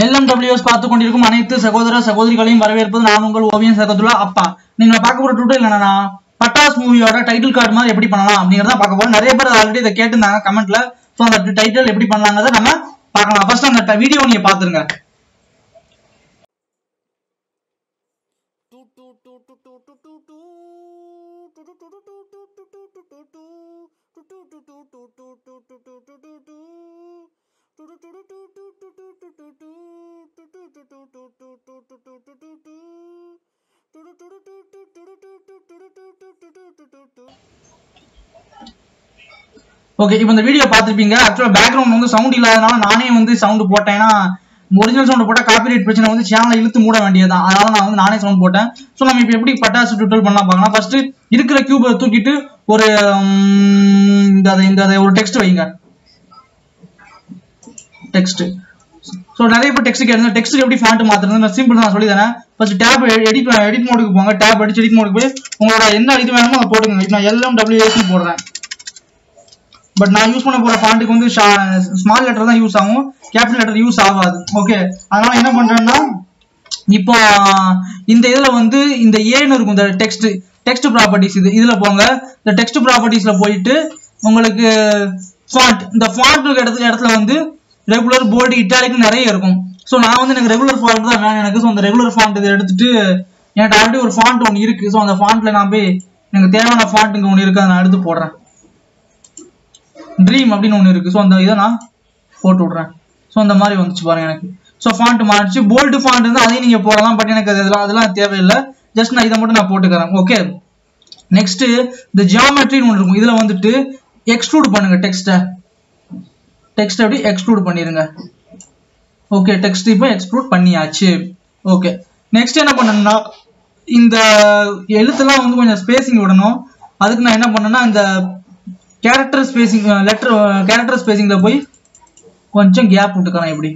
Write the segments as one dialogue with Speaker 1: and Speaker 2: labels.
Speaker 1: LMWS பார்த்து கொண்டிருக்கும் அனைத்து சகோதர சகோதரிகளையும் வரவேற்பது நான் உங்கள் ஓவியம் சகதுல்லா அப்பா நீங்க பார்க்க போற டுட்டோரியல் என்னன்னா பட்டாஸ் மூவியோட டைட்டில் கார்டு மாதிரி எப்படி பண்ணலாம் அப்படிங்கறத பார்க்க போறோம் நிறைய பேர் ஆல்ரெடி இதை கேட்டிருந்தாங்க கமெண்ட்ல ஸோ அந்த டைட்டில் எப்படி பண்ணலாங்கிறத நம்ம பார்க்கலாம் ஃபர்ஸ்ட் அந்த வீடியோ நீங்க பாத்துருங்க ஓகே இப்போ இந்த வீடியோ பார்த்துருப்பீங்க ஆக்சுவலாக பேக்ரவுண்ட் வந்து சவுண்ட் இல்லாதனால நானே வந்து சவுண்ட் போட்டேன்னா ஒரிஜினல் சவுண்ட் போட்டால் காப்பிரைட் பிரச்சனை வந்து சேனலை இழுத்து மூட வேண்டியதுதான் அதனால நான் வந்து நானே சவுண்ட் போட்டேன் ஸோ நம்ம இப்போ எப்படி பட்டாசு டுட்டல் பண்ணலாம் பார்க்கலாம் ஃபர்ஸ்ட் இருக்கிற கியூபை தூக்கிட்டு ஒரு உம், இந்த அதை- இந்த அதை ஒரு டெக்ஸ்ட் வைங்க டெக்ஸ்ட் ஸோ நிறைய பேர் டெக்ஸ்ட் கேட்டு டெக்ஸ்ட் எப்படி ஃபாண்ட் மாத்துறது நான் சிம்பிள் நான் சொல்லி தரேன் ஃபர்ஸ்ட் டேப் எடிட் எடிட் மோடுக்கு போங்க டேப் அடிச்சு எடிட் மோடுக்கு போய் உங்களோட என்ன இது வேணுமோ அதை போட்டுங்க இப்போ நான் எல்எம் டபிள்யூஎஸ்னு போடுறேன் பட் நான் யூஸ் பண்ண போற ஃபாண்ட்டுக்கு வந்து ஸ்மால் லெட்டர் தான் யூஸ் ஆகும் கேபிட்டல் லெட்டர் யூஸ் ஆகாது ஓகே அதனால என்ன பண்றேன்னா இப்போ இந்த இதுல வந்து இந்த ஏன்னு இருக்கும் இந்த டெக்ஸ்ட் டெக்ஸ்ட் ப்ராப்பர்ட்டிஸ் இது இதுல போங்க இந்த டெக்ஸ்ட் ப்ராப்பர்ட்டிஸ்ல போயிட்டு உங்களுக்கு ஃபாண்ட் இந்த ஃபாண்ட் இடத்துல இடத்துல வந்து ரெகுலர் போல்டு இட்டாலிக் நிறைய இருக்கும் ஸோ நான் வந்து எனக்கு ரெகுலர் ஃபாண்ட் தான் வேணும் எனக்கு ஸோ அந்த ரெகுலர் ஃபாண்ட் இதை எடுத்துட்டு எனக்கு ஆல்ரெடி ஒரு ஃபாண்ட் ஒன்று இருக்கு ஸோ அந்த ஃபாண்ட்ல நான் போய் எனக்கு தேவையான ஃபாண்ட் இங்கே ஒன்று இருக்கு அதை நான் எடுத்து போடுறேன் ட்ரீம் அப்படின்னு ஒன்று இருக்கு ஸோ அந்த இதை நான் போட்டு விட்றேன் ஸோ அந்த மாதிரி வந்துச்சு பாருங்க எனக்கு ஸோ ஃபாண்ட் மாறிச்சு போல்டு ஃபாண்ட் இருந்தால் அதையும் நீங்கள் போடலாம் பட் எனக்கு அதெல்லாம் அதெல்லாம் தேவையில்லை ஜஸ்ட் நான் இதை மட்டும் நான் போட்டுக்கிறேன் ஓகே நெக்ஸ்ட் இந்த ஜியாமெட்ரின்னு ஒன்று இருக்கும் இதில் வந்துட்டு எக்ஸ்ட்ரூட் பண்ணுங்க டெக்ஸ்ட்டை டெக்ஸ்ட் அப்படி எக்ஸ்ட்ரூட் பண்ணிடுங்க ஓகே டெக்ஸ்ட் இப்போ எக்ஸ்ட்ரூட் பண்ணியாச்சு ஓகே நெக்ஸ்ட் என்ன பண்ணணும்னா இந்த எழுத்துலாம் வந்து கொஞ்சம் ஸ்பேசிங் விடணும் அதுக்கு நான் என்ன பண்ணேன்னா இந்த கேரக்டர் ஸ்பேசிங் லெட்டர் கேரக்டர் ஸ்பேசிங்ல போய் கொஞ்சம் கேப் விட்டுக்கலாம் இப்படி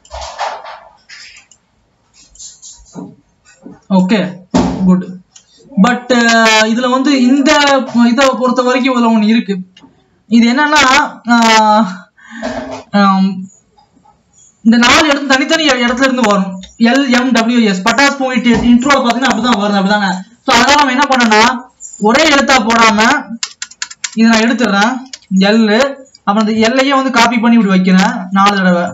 Speaker 1: ஓகே குட் பட் இதுல வந்து இந்த இதை பொறுத்த வரைக்கும் இதுல ஒன்று இருக்கு இது என்னன்னா ஆஹ், ஆம், இந்த நாலு இடத்துல தனித்தனி இடத்துல இருந்து வரும் எல் எம் டபிள்யூஎஸ் பட்டாஸ் போயிட்டு இன்ட்ரோ பார்த்தீங்கன்னா அப்படிதான் வரும் அப்படிதானே ஸோ அதனால நம்ம என்ன பண்ணோம்னா ஒரே எழுத்தா போடாம இதை நான் எடுத்துடுறேன் எல் அப்புறம் இந்த எல்லையே வந்து காப்பி பண்ணி இப்படி வைக்கிறேன் நாலு தடவை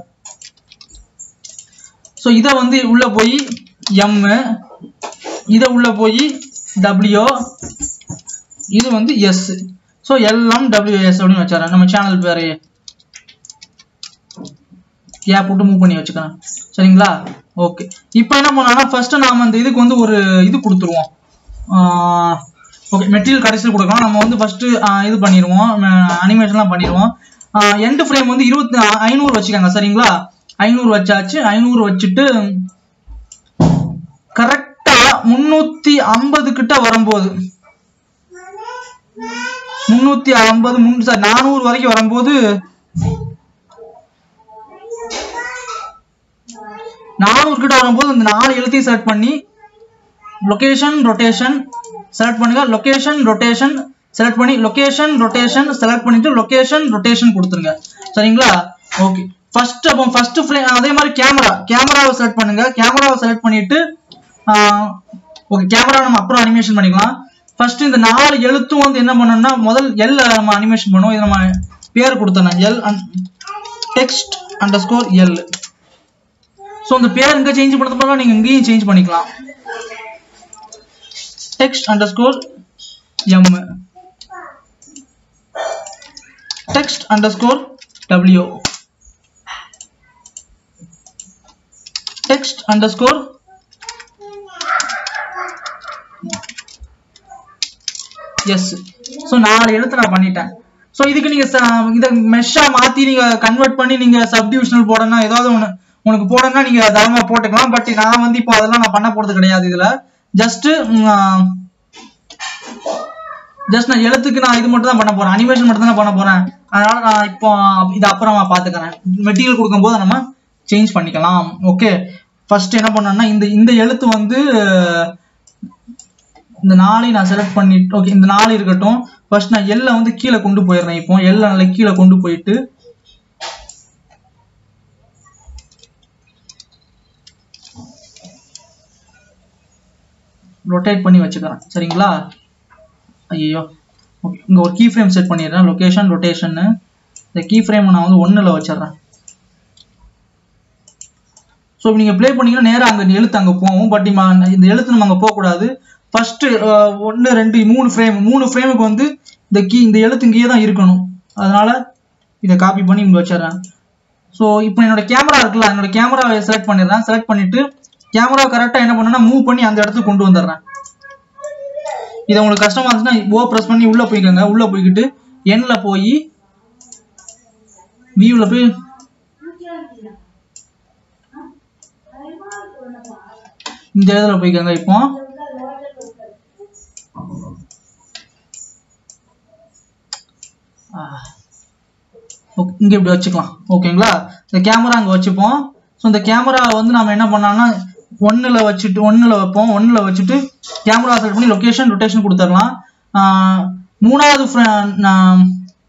Speaker 1: ஸோ இதை வந்து உள்ள போய் எம் இதை உள்ள போய் டபிள்யூ இது வந்து எஸ் ஸோ எல்எம் டபிள்யூஎஸ் அப்படின்னு வச்சாரன் நம்ம சேனல் பேரு கேப் போட்டு மூவ் பண்ணி வச்சுக்கிறேன் சரிங்களா ஓகே இப்போ என்ன பண்ணலாம்னா ஃபர்ஸ்ட் நாம அந்த இதுக்கு வந்து ஒரு இது கொடுத்துருவோம் ஓகே மெட்டீரியல் கடைசியில் கொடுக்கலாம் நம்ம வந்து ஃபர்ஸ்ட் இது பண்ணிடுவோம் அனிமேஷன்லாம் பண்ணிடுவோம் எண்ட் ஃப்ரேம் வந்து இருபத்தி ஐநூறு வச்சுக்கோங்க சரிங்களா ஐநூறு வச்சாச்சு ஐநூறு வச்சுட்டு கரெக்டா முன்னூத்தி ஐம்பது கிட்ட வரும்போது முன்னூத்தி ஐம்பது முன் சார் நானூறு வரைக்கும் வரும்போது நானூறு கிட்ட வரும்போது இந்த நாலு எழுத்தையும் செலக்ட் பண்ணி லொகேஷன் ரொட்டேஷன் செலக்ட் பண்ணுங்க லொகேஷன் ரொட்டேஷன் செலக்ட் பண்ணி லொகேஷன் ரொட்டேஷன் செலக்ட் பண்ணிட்டு லொகேஷன் ரொட்டேஷன் கொடுத்துருங்க சரிங்களா ஓகே ஃபர்ஸ்ட் அப்போ ஃபர்ஸ்ட் ஃப்ரேம் அதே மாதிரி கேமரா கேமராவை செலக்ட் பண்ணுங்க கேமராவை செலக்ட் பண்ணிட்டு ஓகே கேமரா நம்ம அப்புறம் அனிமேஷன் பண்ணிக்கலாம் ஃபர்ஸ்ட் இந்த நாலு எழுத்தும் வந்து என்ன பண்ணணும்னா முதல் எல் நம்ம அனிமேஷன் பண்ணுவோம் இது நம்ம பேர் கொடுத்தோம் L text underscore L so அந்த பேர் இங்கே சேஞ்ச் பண்ணது போல நீங்கள் இங்கேயும் சேஞ்ச் பண்ணிக்கலாம் text underscore M text underscore W text underscore S so நாலு எழுத்து நான் பண்ணிட்டேன் ஸோ இதுக்கு நீங்க ச- இதை மெஷ்ஷா மாத்தி நீங்க கன்வெர்ட் பண்ணி நீங்க சப்டிவிஷனல் போடணும் ஏதாவது ஒன்று உனக்கு போடணும்னா நீங்க தாராளமா போட்டுக்கலாம் பட் நான் வந்து இப்போ அதெல்லாம் நான் பண்ண போறது கிடையாது இதுல ஜஸ்ட் ஜஸ்ட் நான் எழுத்துக்கு நான் இது மட்டும் தான் பண்ண போறேன் அனிமேஷன் மட்டும் தான் பண்ண போறேன் அதனால நான் இப்போ இது அப்புறமா பாத்துக்கிறேன் மெட்டீரியல் கொடுக்கும்போது நம்ம சேஞ்ச் பண்ணிக்கலாம் ஓகே ஃபர்ஸ்ட் என்ன பண்ணேன்னா இந்த இந்த எழுத்து வந்து இந்த நாளையும் நான் செலக்ட் பண்ணிட்டு ஓகே இந்த நாலு இருக்கட்டும் ஃபர்ஸ்ட் நான் எல்ல வந்து கீழே கொண்டு போயிடுறேன் இப்போ எல்ல நல்லா கீழே கொண்டு போயிட்டு ரொட்டேட் பண்ணி வச்சுக்கிறேன் சரிங்களா ஐயோ ஓகே இங்கே ஒரு கீ ஃப்ரேம் செட் பண்ணிடுறேன் லொகேஷன் ரொட்டேஷன்னு இந்த கீ ஃப்ரேம் நான் வந்து ஒன்றில் வச்சிடுறேன் ஸோ இப்போ நீங்கள் ப்ளே பண்ணீங்கன்னா நேராக அங்கே எழுத்து அங்கே போகும் பட் இந்த எழுத்து நம்ம அங்கே போகக்கூடாது ஃபஸ்ட்டு ஒன்று ரெண்டு மூணு ஃப்ரேம் மூணு ஃப்ரேமுக்கு வந்து இந்த கீ இந்த எழுத்து இங்கேயே தான் இருக்கணும் அதனால இதை காப்பி பண்ணி இங்கே வச்சிடுறேன் ஸோ இப்போ என்னோட கேமரா இருக்குல்ல என்னோட கேமராவை செலக்ட் பண்ணிடுறேன் செலக்ட் பண்ணிட்டு கேமரா கரெக்டாக என்ன பண்ணேன்னா மூவ் பண்ணி அந்த இடத்துக்கு கொண்டு வந்துடுறேன் இது உங்களுக்கு கஷ்டமா இருந்துச்சுன்னா ஓ ப்ரெஸ் பண்ணி உள்ள போய்க்கோங்க உள்ள போய்கிட்டு எண்ல போய் வியூல போய் இந்த இடத்துல போய்க்கோங்க இப்போ ஓகே இங்க இப்படி வச்சுக்கலாம் ஓகேங்களா இந்த கேமரா அங்க வச்சுப்போம் ஸோ இந்த கேமரா வந்து நம்ம என்ன பண்ணோம்னா ஒன்னுல வச்சுட்டு ஒன்னுல வைப்போம் ஒன்னுல வச்சுட்டு கேமரா செலக்ட் பண்ணி லொகேஷன் ரொட்டேஷன் கொடுத்துடலாம் ஆஹ் மூணாவது fr- நான்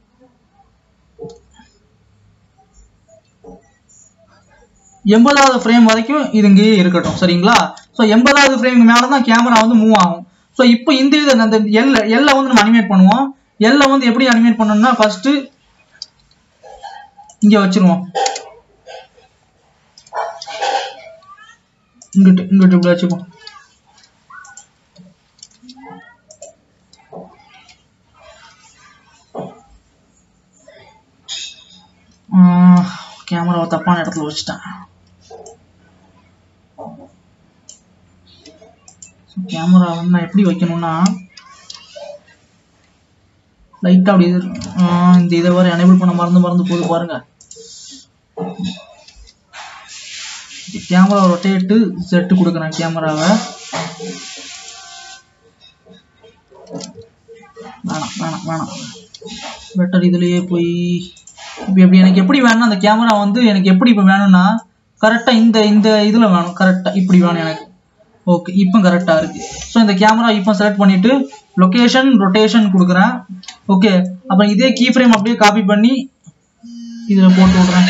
Speaker 1: எண்பதாவது ஃப்ரேம் வரைக்கும் இது இங்கேயே இருக்கட்டும் சரிங்களா ஸோ எண்பதாவது ஃப்ரேம் மேலே தான் கேமரா வந்து மூவ் ஆகும் ஸோ இப்போ இந்த இது அந்த எல்ல எல்ல வந்து நம்ம அனிமேட் பண்ணுவோம் எல்ல வந்து எப்படி அனிமேட் பண்ணணும்னா ஃபர்ஸ்ட் இங்க வச்சிருவோம் இங்கிட்டு இங்கிட்டு இப்படி வச்சுப்போம் கேமராவை தப்பான இடத்துல வச்சுட்டேன் கேமரா வந்து நான் எப்படி வைக்கணும்னா லைட்டாக அப்படி இது ஆஹ் இந்த இதை வர எனேபிள் பண்ண மறந்து மறந்து போகுது பாருங்க கேமரா ரொட்டேட்டு செட்டு கொடுக்குறேன் கேமராவை வேணாம் வேணாம் வேணாம் பெட்டர் இதுலயே போய் இப்போ எப்படி எனக்கு எப்படி வேணும்னா அந்த கேமரா வந்து எனக்கு எப்படி இப்போ வேணும்னா கரெக்டாக இந்த இந்த இதில் வேணும் கரெக்டாக இப்படி வேணும் எனக்கு ஓகே இப்போ கரெக்டாக இருக்கு ஸோ இந்த கேமரா இப்போ செலக்ட் பண்ணிட்டு லொகேஷன் ரொட்டேஷன் கொடுக்குறேன் ஓகே அப்போ இதே கீ ஃப்ரேம் அப்படியே காப்பி பண்ணி இதில் போட்டு விட்றேன்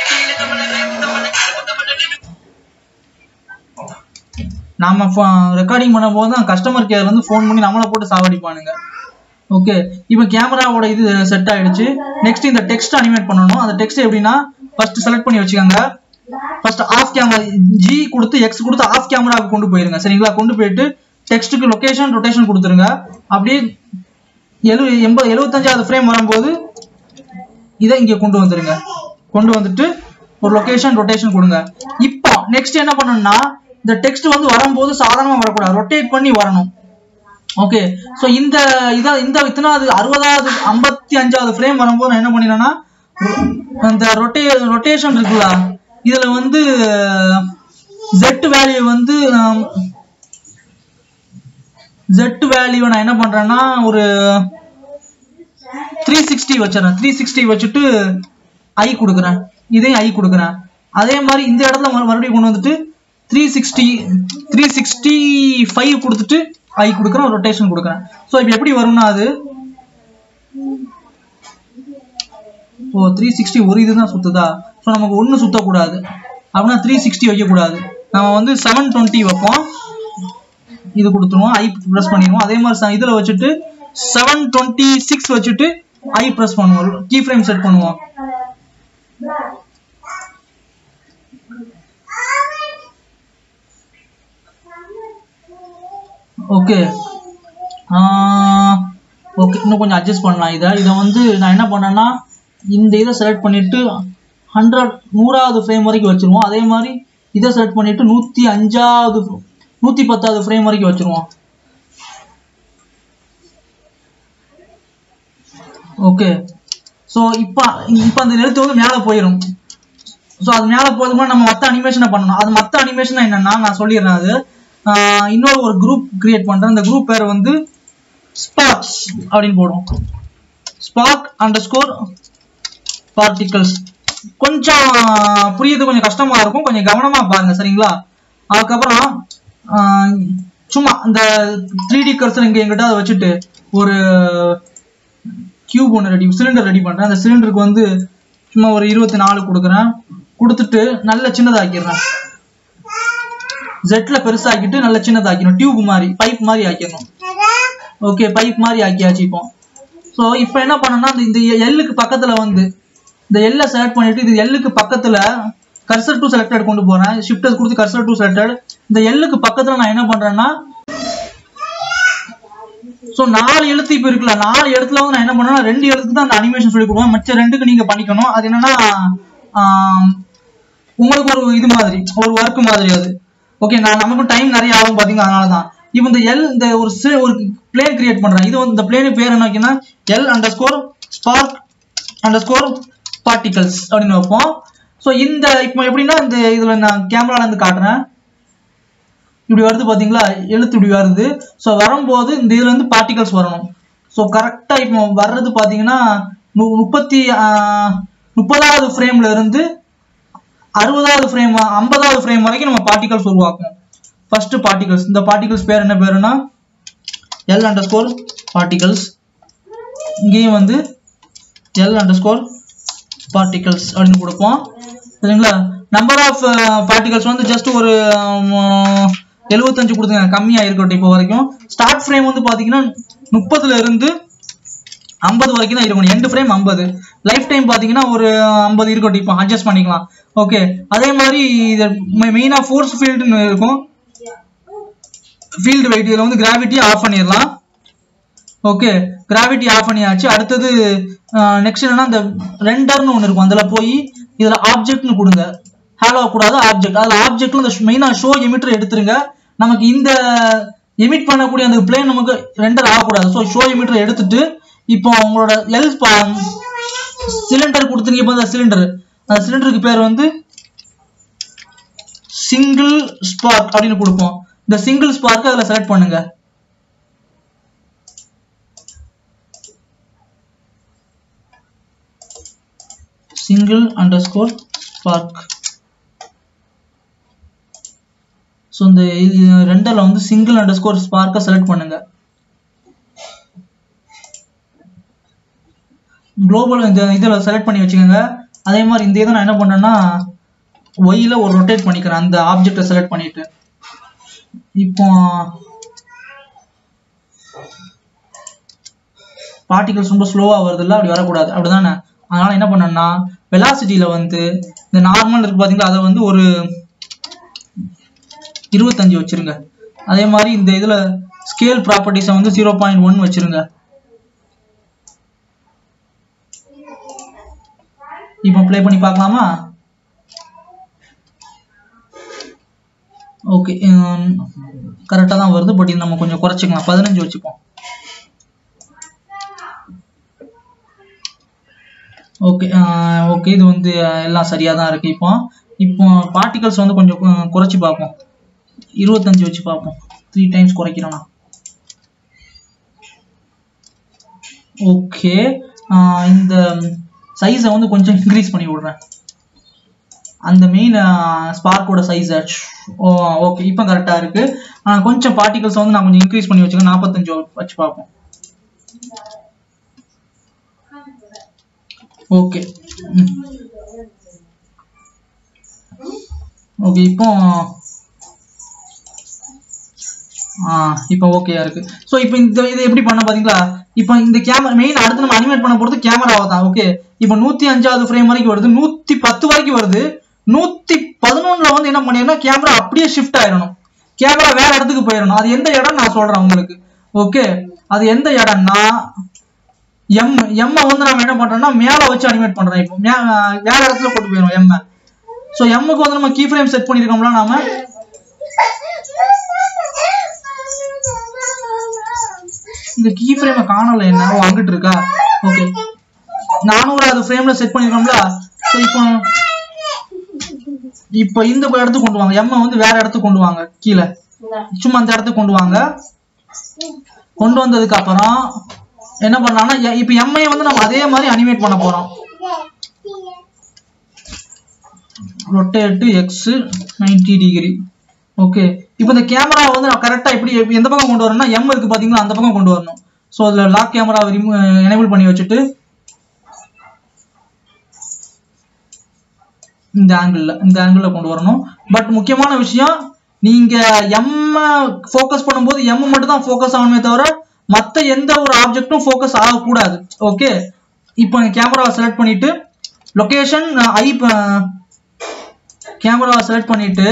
Speaker 1: நாம ரெக்கார்டிங் பண்ணும்போது தான் கஸ்டமர் கேர்ல இருந்து ஃபோன் பண்ணி நம்மளை போட்டு சாவடிப்பானுங்க ஓகே இப்போ கேமராவோட இது செட் ஆயிடுச்சு நெக்ஸ்ட் இந்த டெக்ஸ்ட் அனிமேட் பண்ணணும் அந்த டெக்ஸ்ட் எப்படின்னா ஃபர்ஸ்ட் செலக்ட் பண்ணி வச்சுக்கோங்க ஃபர்ஸ்ட் ஆஃப் கேமரா ஜி கொடுத்து எக்ஸ் கொடுத்து ஆஃப் கேமராவுக்கு கொண்டு போயிருங்க சரிங்களா கொண்டு போயிட்டு டெக்ஸ்ட்டுக்கு லொகேஷன் ரொட்டேஷன் கொடுத்துருங்க அப்படியே எழு எண்பது எழுபத்தஞ்சாவது ஃப்ரேம் வரும்போது இதை இங்கே கொண்டு வந்துருங்க கொண்டு வந்துட்டு ஒரு லொகேஷன் ரொட்டேஷன் கொடுங்க இப்போ நெக்ஸ்ட் என்ன பண்ணணும்னா இந்த டெக்ஸ்ட் வந்து வரும்போது சாதாரணமாக வரக்கூடாது ரொட்டேட் பண்ணி வரணும் ஓகே ஸோ இந்த இதை இந்த இத்தனாவது அறுபதாவது ஐம்பத்தி அஞ்சாவது ஃப்ரேம் வரும்போது நான் என்ன பண்ணினேன்னா அந்த ரொட்டே ரொட்டேஷன் இருக்குல்ல இதுல வந்து ஜெட் வேல்யூ வந்து ஜெட் வேல்யூ நான் என்ன பண்றேன்னா ஒரு த்ரீ சிக்ஸ்டி வச்சிடறேன் த்ரீ சிக்ஸ்டி வச்சுட்டு ஐ கொடுக்குறேன் இதையும் ஐ கொடுக்குறேன் அதே மாதிரி இந்த இடத்துல மறு- மறுபடியும் கொண்டு வந்துட்டு three sixty three sixty five கொடுத்துட்டு ஐ கொடுக்குறேன் ரொட்டேஷன் கொடுக்குறேன் ஸோ இப்போ எப்படி வரும்னா அது ஓ த்ரீ சிக்ஸ்டி ஒரு இதுதான் சுத்துதா ஸோ நமக்கு ஒன்று சுத்தக்கூடாது அப்படின்னா த்ரீ சிக்ஸ்டி வைக்கக்கூடாது நம்ம வந்து செவன் டுவெண்ட்டி வைப்போம் இது கொடுத்துருவோம் ஐ ப்ரெஸ் பண்ணிடுவோம் அதே மாதிரி ச- இதுல வச்சுட்டு செவன் டுவெண்ட்டி சிக்ஸ் வச்சுட்டு ஐ ப்ரெஸ் பண்ணுவோம் கீ ஃப்ரேம் செட் பண்ணுவோம் ஓகே ஓகே இன்னும் கொஞ்சம் அட்ஜஸ்ட் பண்ணலாம் இதை இதை வந்து நான் என்ன பண்ணேன்னா இந்த இதை செலக்ட் பண்ணிட்டு ஹண்ட்ரட் நூறாவது ஃப்ரேம் வரைக்கும் வச்சிருவோம் அதே மாதிரி இதை செலக்ட் பண்ணிட்டு நூற்றி அஞ்சாவது நூற்றி பத்தாவது ஃப்ரேம் வரைக்கும் வச்சிருவோம் ஓகே ஸோ இப்போ இப்போ அந்த எழுத்து வந்து மேலே போயிடும் ஸோ அது மேலே போதுமா நம்ம மற்ற அனிமேஷனை பண்ணணும் அது மற்ற அனிமேஷன் என்னன்னா நான் சொல்லிடுறேன் அது ஆஹ் இன்னொரு ஒரு குரூப் கிரியேட் பண்றேன் அந்த குரூப் பேர் வந்து ஸ்பார்க்ஸ் அப்படின்னு போடுவோம் ஸ்பார்க் அண்டர் ஸ்கோர் பார்ட்டிகல்ஸ் கொஞ்சம் புரியுது கொஞ்சம் கஷ்டமா இருக்கும் கொஞ்சம் கவனமா பாருங்க சரிங்களா அதுக்கப்புறம் ஆஹ் சும்மா இந்த த்ரீ டி கர்சர் இங்க எங்கிட்ட அதை வச்சுட்டு ஒரு கியூப் ஒன்று ரெடி சிலிண்டர் ரெடி பண்றேன் அந்த சிலிண்டருக்கு வந்து சும்மா ஒரு இருபத்தி நாலு கொடுக்குறேன் கொடுத்துட்டு நல்ல சின்னதாக்கிடுறேன் ஜெட்ல பெருசாக்கிட்டு நல்ல சின்னதாக்கணும் டியூப் மாதிரி பைப் மாதிரி ஆக்கிடணும் ஓகே பைப் மாதிரி ஆக்கியாச்சு இப்போ ஸோ இப்போ என்ன பண்ணணும்னா இந்த இந்த எல்லுக்கு பக்கத்துல வந்து இந்த எல்லை செலக்ட் பண்ணிட்டு இது எல்லுக்கு பக்கத்துல கர்சர் டு செலக்டட் கொண்டு போறேன் ஷிஃப்ட் கொடுத்து கர்சர் டு செலக்டட் இந்த எல்லுக்கு பக்கத்துல நான் என்ன பண்றேன்னா ஸோ நாலு எழுத்து இப்போ இருக்குல்ல நாலு இடத்துல வந்து நான் என்ன பண்ணேன்னா ரெண்டு எழுத்துக்கு தான் அந்த அனிமேஷன் சொல்லி கொடுப்பேன் மற்ற ரெண்டுக்கு நீங்க பண்ணிக்கணும் அது என்னன்னா ஆம், உங்களுக்கு ஒரு இது மாதிரி ஒரு ஒர்க் மாதிரி அது ஓகே நான் நமக்கு டைம் நிறைய ஆகும் பாத்தீங்க அதனால தான் இப்போ இந்த எல் இந்த ஒரு சி- ஒரு பிளேன் கிரியேட் பண்றேன் இது வந்து இந்த பிளேனு பேர் என்ன வைக்கணும்னா L underscore spark underscore particles அப்படின்னு வைப்போம் ஸோ இந்த இப்போ எப்படின்னா இந்த இதுல நான் கேமரால இருந்து காட்டுறேன் இப்படி வருது பாத்தீங்களா எழுத்து இப்படி வருது ஸோ வரும்போது இந்த இதுல இருந்து பார்ட்டிகல்ஸ் வரணும் ஸோ கரெக்டா இப்போ வர்றது பாத்தீங்கன்னா மு- முப்பத்தி ஆஹ், முப்பதாவது ஃப்ரேம்ல இருந்து அறுபதாவது ஃப்ரேம் ஐம்பதாவது ஃப்ரேம் வரைக்கும் நம்ம பார்ட்டிகல்ஸ் உருவாக்கணும் ஃபர்ஸ்ட் பார்ட்டிகல்ஸ் இந்த பார்ட்டிகல்ஸ் பேர் என்ன பேருனா எல் அண்டர் ஸ்கோர் பார்ட்டிகல்ஸ் இங்கேயும் வந்து எல் அண்டர் ஸ்கோர் பார்ட்டிகல்ஸ் அப்படின்னு கொடுப்போம் சரிங்களா நம்பர் ஆஃப் பார்ட்டிகல்ஸ் வந்து ஜஸ்ட் ஒரு எழுபத்தஞ்சு கொடுத்துங்க கம்மியா இருக்கட்டும் இப்போ வரைக்கும் ஸ்டார்ட் ஃப்ரேம் வந்து பாத்தீங்கன்னா முப்பதுல இருந்து ஐம்பது வரைக்கும் தான் இருக்கணும் எண்டு ஃப்ரேம் ஐம்பது லைஃப் டைம் பாத்தீங்கன்னா ஒரு ஐம்பது இருக்கட்டும் இப்போ அட்ஜஸ்ட் பண்ணிக்கலாம் ஓகே அதே மாதிரி இது மெயினா ஃபோர்ஸ் ஃபீல்டுன்னு இருக்கும் ஃபீல்டு வெயிட் இதில் வந்து கிராவிட்டி ஆஃப் பண்ணிடலாம் ஓகே கிராவிட்டி ஆஃப் பண்ணியாச்சு அடுத்தது நெக்ஸ்ட் என்னன்னா இந்த ரெண்டர்னு ஒன்று இருக்கும் அதில் போய் இதில் ஆப்ஜெக்ட்னு கொடுங்க ஹேலோ கூடாது ஆப்ஜெக்ட் அதில் ஆப்ஜெக்ட்ல இந்த மெயினாக ஷோ எமிட்டர் எடுத்துருங்க நமக்கு இந்த எமிட் பண்ணக்கூடிய அந்த பிளேன் நமக்கு ரெண்டர் ஆகக்கூடாது ஸோ ஷோ எமிட்டர் எடுத்துட்டு இப்போ உங்களோட எல் சிலிண்டர் கொடுத்துருங்க இப்போ அந்த சிலிண்டர் அந்த சிலிண்டருக்கு பேர் வந்து சிங்கிள் ஸ்பார்க் அப்படின்னு கொடுப்போம் இந்த சிங்கிள் ஸ்பார்க் அதில் செலக்ட் பண்ணுங்க single underscore spark so இந்த இது ரெண்டில் வந்து சிங்கிள் அண்டர் ஸ்கோர் ஸ்பார்க்கை செலக்ட் பண்ணுங்க குளோபல் இந்த இதில் செலக்ட் பண்ணி வச்சுக்கோங்க அதே மாதிரி இந்த இதை நான் என்ன பண்ணேன்னா ஒய்யில் ஒரு ரொட்டேட் பண்ணிக்கிறேன் அந்த ஆப்ஜெக்டை செலக்ட் பண்ணிட்டு இப்போ பார்ட்டிகல்ஸ் ரொம்ப ஸ்லோவாக வருதுல்ல அப்படி வரக்கூடாது அப்படிதானே அதனால என்ன பண்ணேன்னா வெலாசிட்டியில் வந்து இந்த நார்மல் இருக்கு பார்த்தீங்களா அதை வந்து ஒரு இருபத்தஞ்சு வச்சிருங்க அதே மாதிரி இந்த இதில் ஸ்கேல் ப்ராப்பர்ட்டிஸை வந்து ஜீரோ பாயிண்ட் ஒன் வச்சிருங்க இப்போ ப்ளே பண்ணி பார்க்கலாமா ஓகே கரெக்டாக தான் வருது பட் இது நம்ம கொஞ்சம் குறைச்சிக்கலாம் பதினஞ்சு வச்சுப்போம் ஓகே ஓகே இது வந்து அஹ், எல்லாம் சரியாக தான் இருக்கு இப்போ இப்போ பார்ட்டிகல்ஸ் வந்து கொஞ்சம் கு- குறைச்சி பார்ப்போம் இருபத்தஞ்சு வச்சு பார்ப்போம் த்ரீ டைம்ஸ் குறைக்கிறோம்னா ஓகே இந்த சைஸை வந்து கொஞ்சம் இன்க்ரீஸ் பண்ணி விடுறேன் அந்த மெயின் ஸ்பார்க்கோட சைஸ் ஓ ஓகே இப்போ கரெக்டாக இருக்கு ஆஹ் கொஞ்சம் பார்ட்டிகல்ஸ் வந்து நான் கொஞ்சம் இன்க்ரீஸ் பண்ணி வச்சுக்கேன் நாற்பத்தஞ்சு வச்சு பார்ப்போம் ஓகே ஓகே இப்போ ஆ இப்போ ஓகேயா இருக்கு ஸோ இப்போ இந்த இது எப்படி பண்ண பாத்தீங்களா இப்போ இந்த கேமரா மெயின் அடுத்து நம்ம அனிமேட் பண்ண போறது கேமராவை தான் ஓகே இப்போ நூத்தி அஞ்சாவது ஃப்ரேம் வரைக்கும் வருது நூத்தி பத்து வரைக்கும் வருது நூத்தி பதினொன்னுல வந்து என்ன பண்ணிடணும் கேமரா அப்படியே ஷிஃப்ட் ஆயிடணும் கேமரா வேற இடத்துக்கு போயிடணும் அது எந்த இடம் நான் சொல்றேன் உங்களுக்கு ஓகே அது எந்த இடம்னா எம் எம் வந்து நம்ம என்ன பண்றோம்னா மேல வச்சு அனிமேட் பண்றோம் இப்போ மே- வேற இடத்துல கொண்டு போயிடும் எம் ஸோ எம்முக்கு வந்து நம்ம கீ ஃப்ரேம் செட் பண்ணிருக்கோம்ல நாம இந்த கீ ஃப்ரேமை காணல என்ன ஓ அங்கிட்டு இருக்கா ஓகே நானூறாவது ஃப்ரேம்ல செட் பண்ணிருக்கோம்ல ஸோ இப்போ இப்போ இந்த இடத்துக்கு கொண்டு வாங்க எம் வந்து வேற இடத்துக்கு கொண்டு வாங்க கீழே சும்மா அந்த இடத்துக்கு கொண்டு வாங்க கொண்டு வந்ததுக்கு அப்புறம் என்ன பண்ணலாம்னா எ- இப்போ எம்ஐ வந்து நம்ம அதே மாதிரி அனிமேட் பண்ண போறோம் rotate X ninety degree okay இப்போ இந்த கேமரா வந்து நான் கரெக்டா எப்படி எப்படி- எந்த பக்கம் கொண்டு வரணும்னா எம் இருக்கு பாத்தீங்களா அந்த பக்கம் கொண்டு வரணும் ஸோ அதில் லாக் கேமரா எனேபிள் பண்ணி வச்சுட்டு இந்த ஆங்கிள் இந்த ஆங்கிள் கொண்டு வரணும் பட் முக்கியமான விஷயம் நீங்க எம் ஃபோக்கஸ் பண்ணும்போது எம் மட்டும் தான் ஃபோக்கஸ் ஆகணுமே தவிர மத்த எந்த ஒரு ஆப்ஜெக்ட்டும் ஃபோக்கஸ் ஆகக்கூடாது ஓகே இப்போ கேமராவை செலக்ட் பண்ணிட்டு லொகேஷன் ஐ கேமராவை செலக்ட் பண்ணிட்டு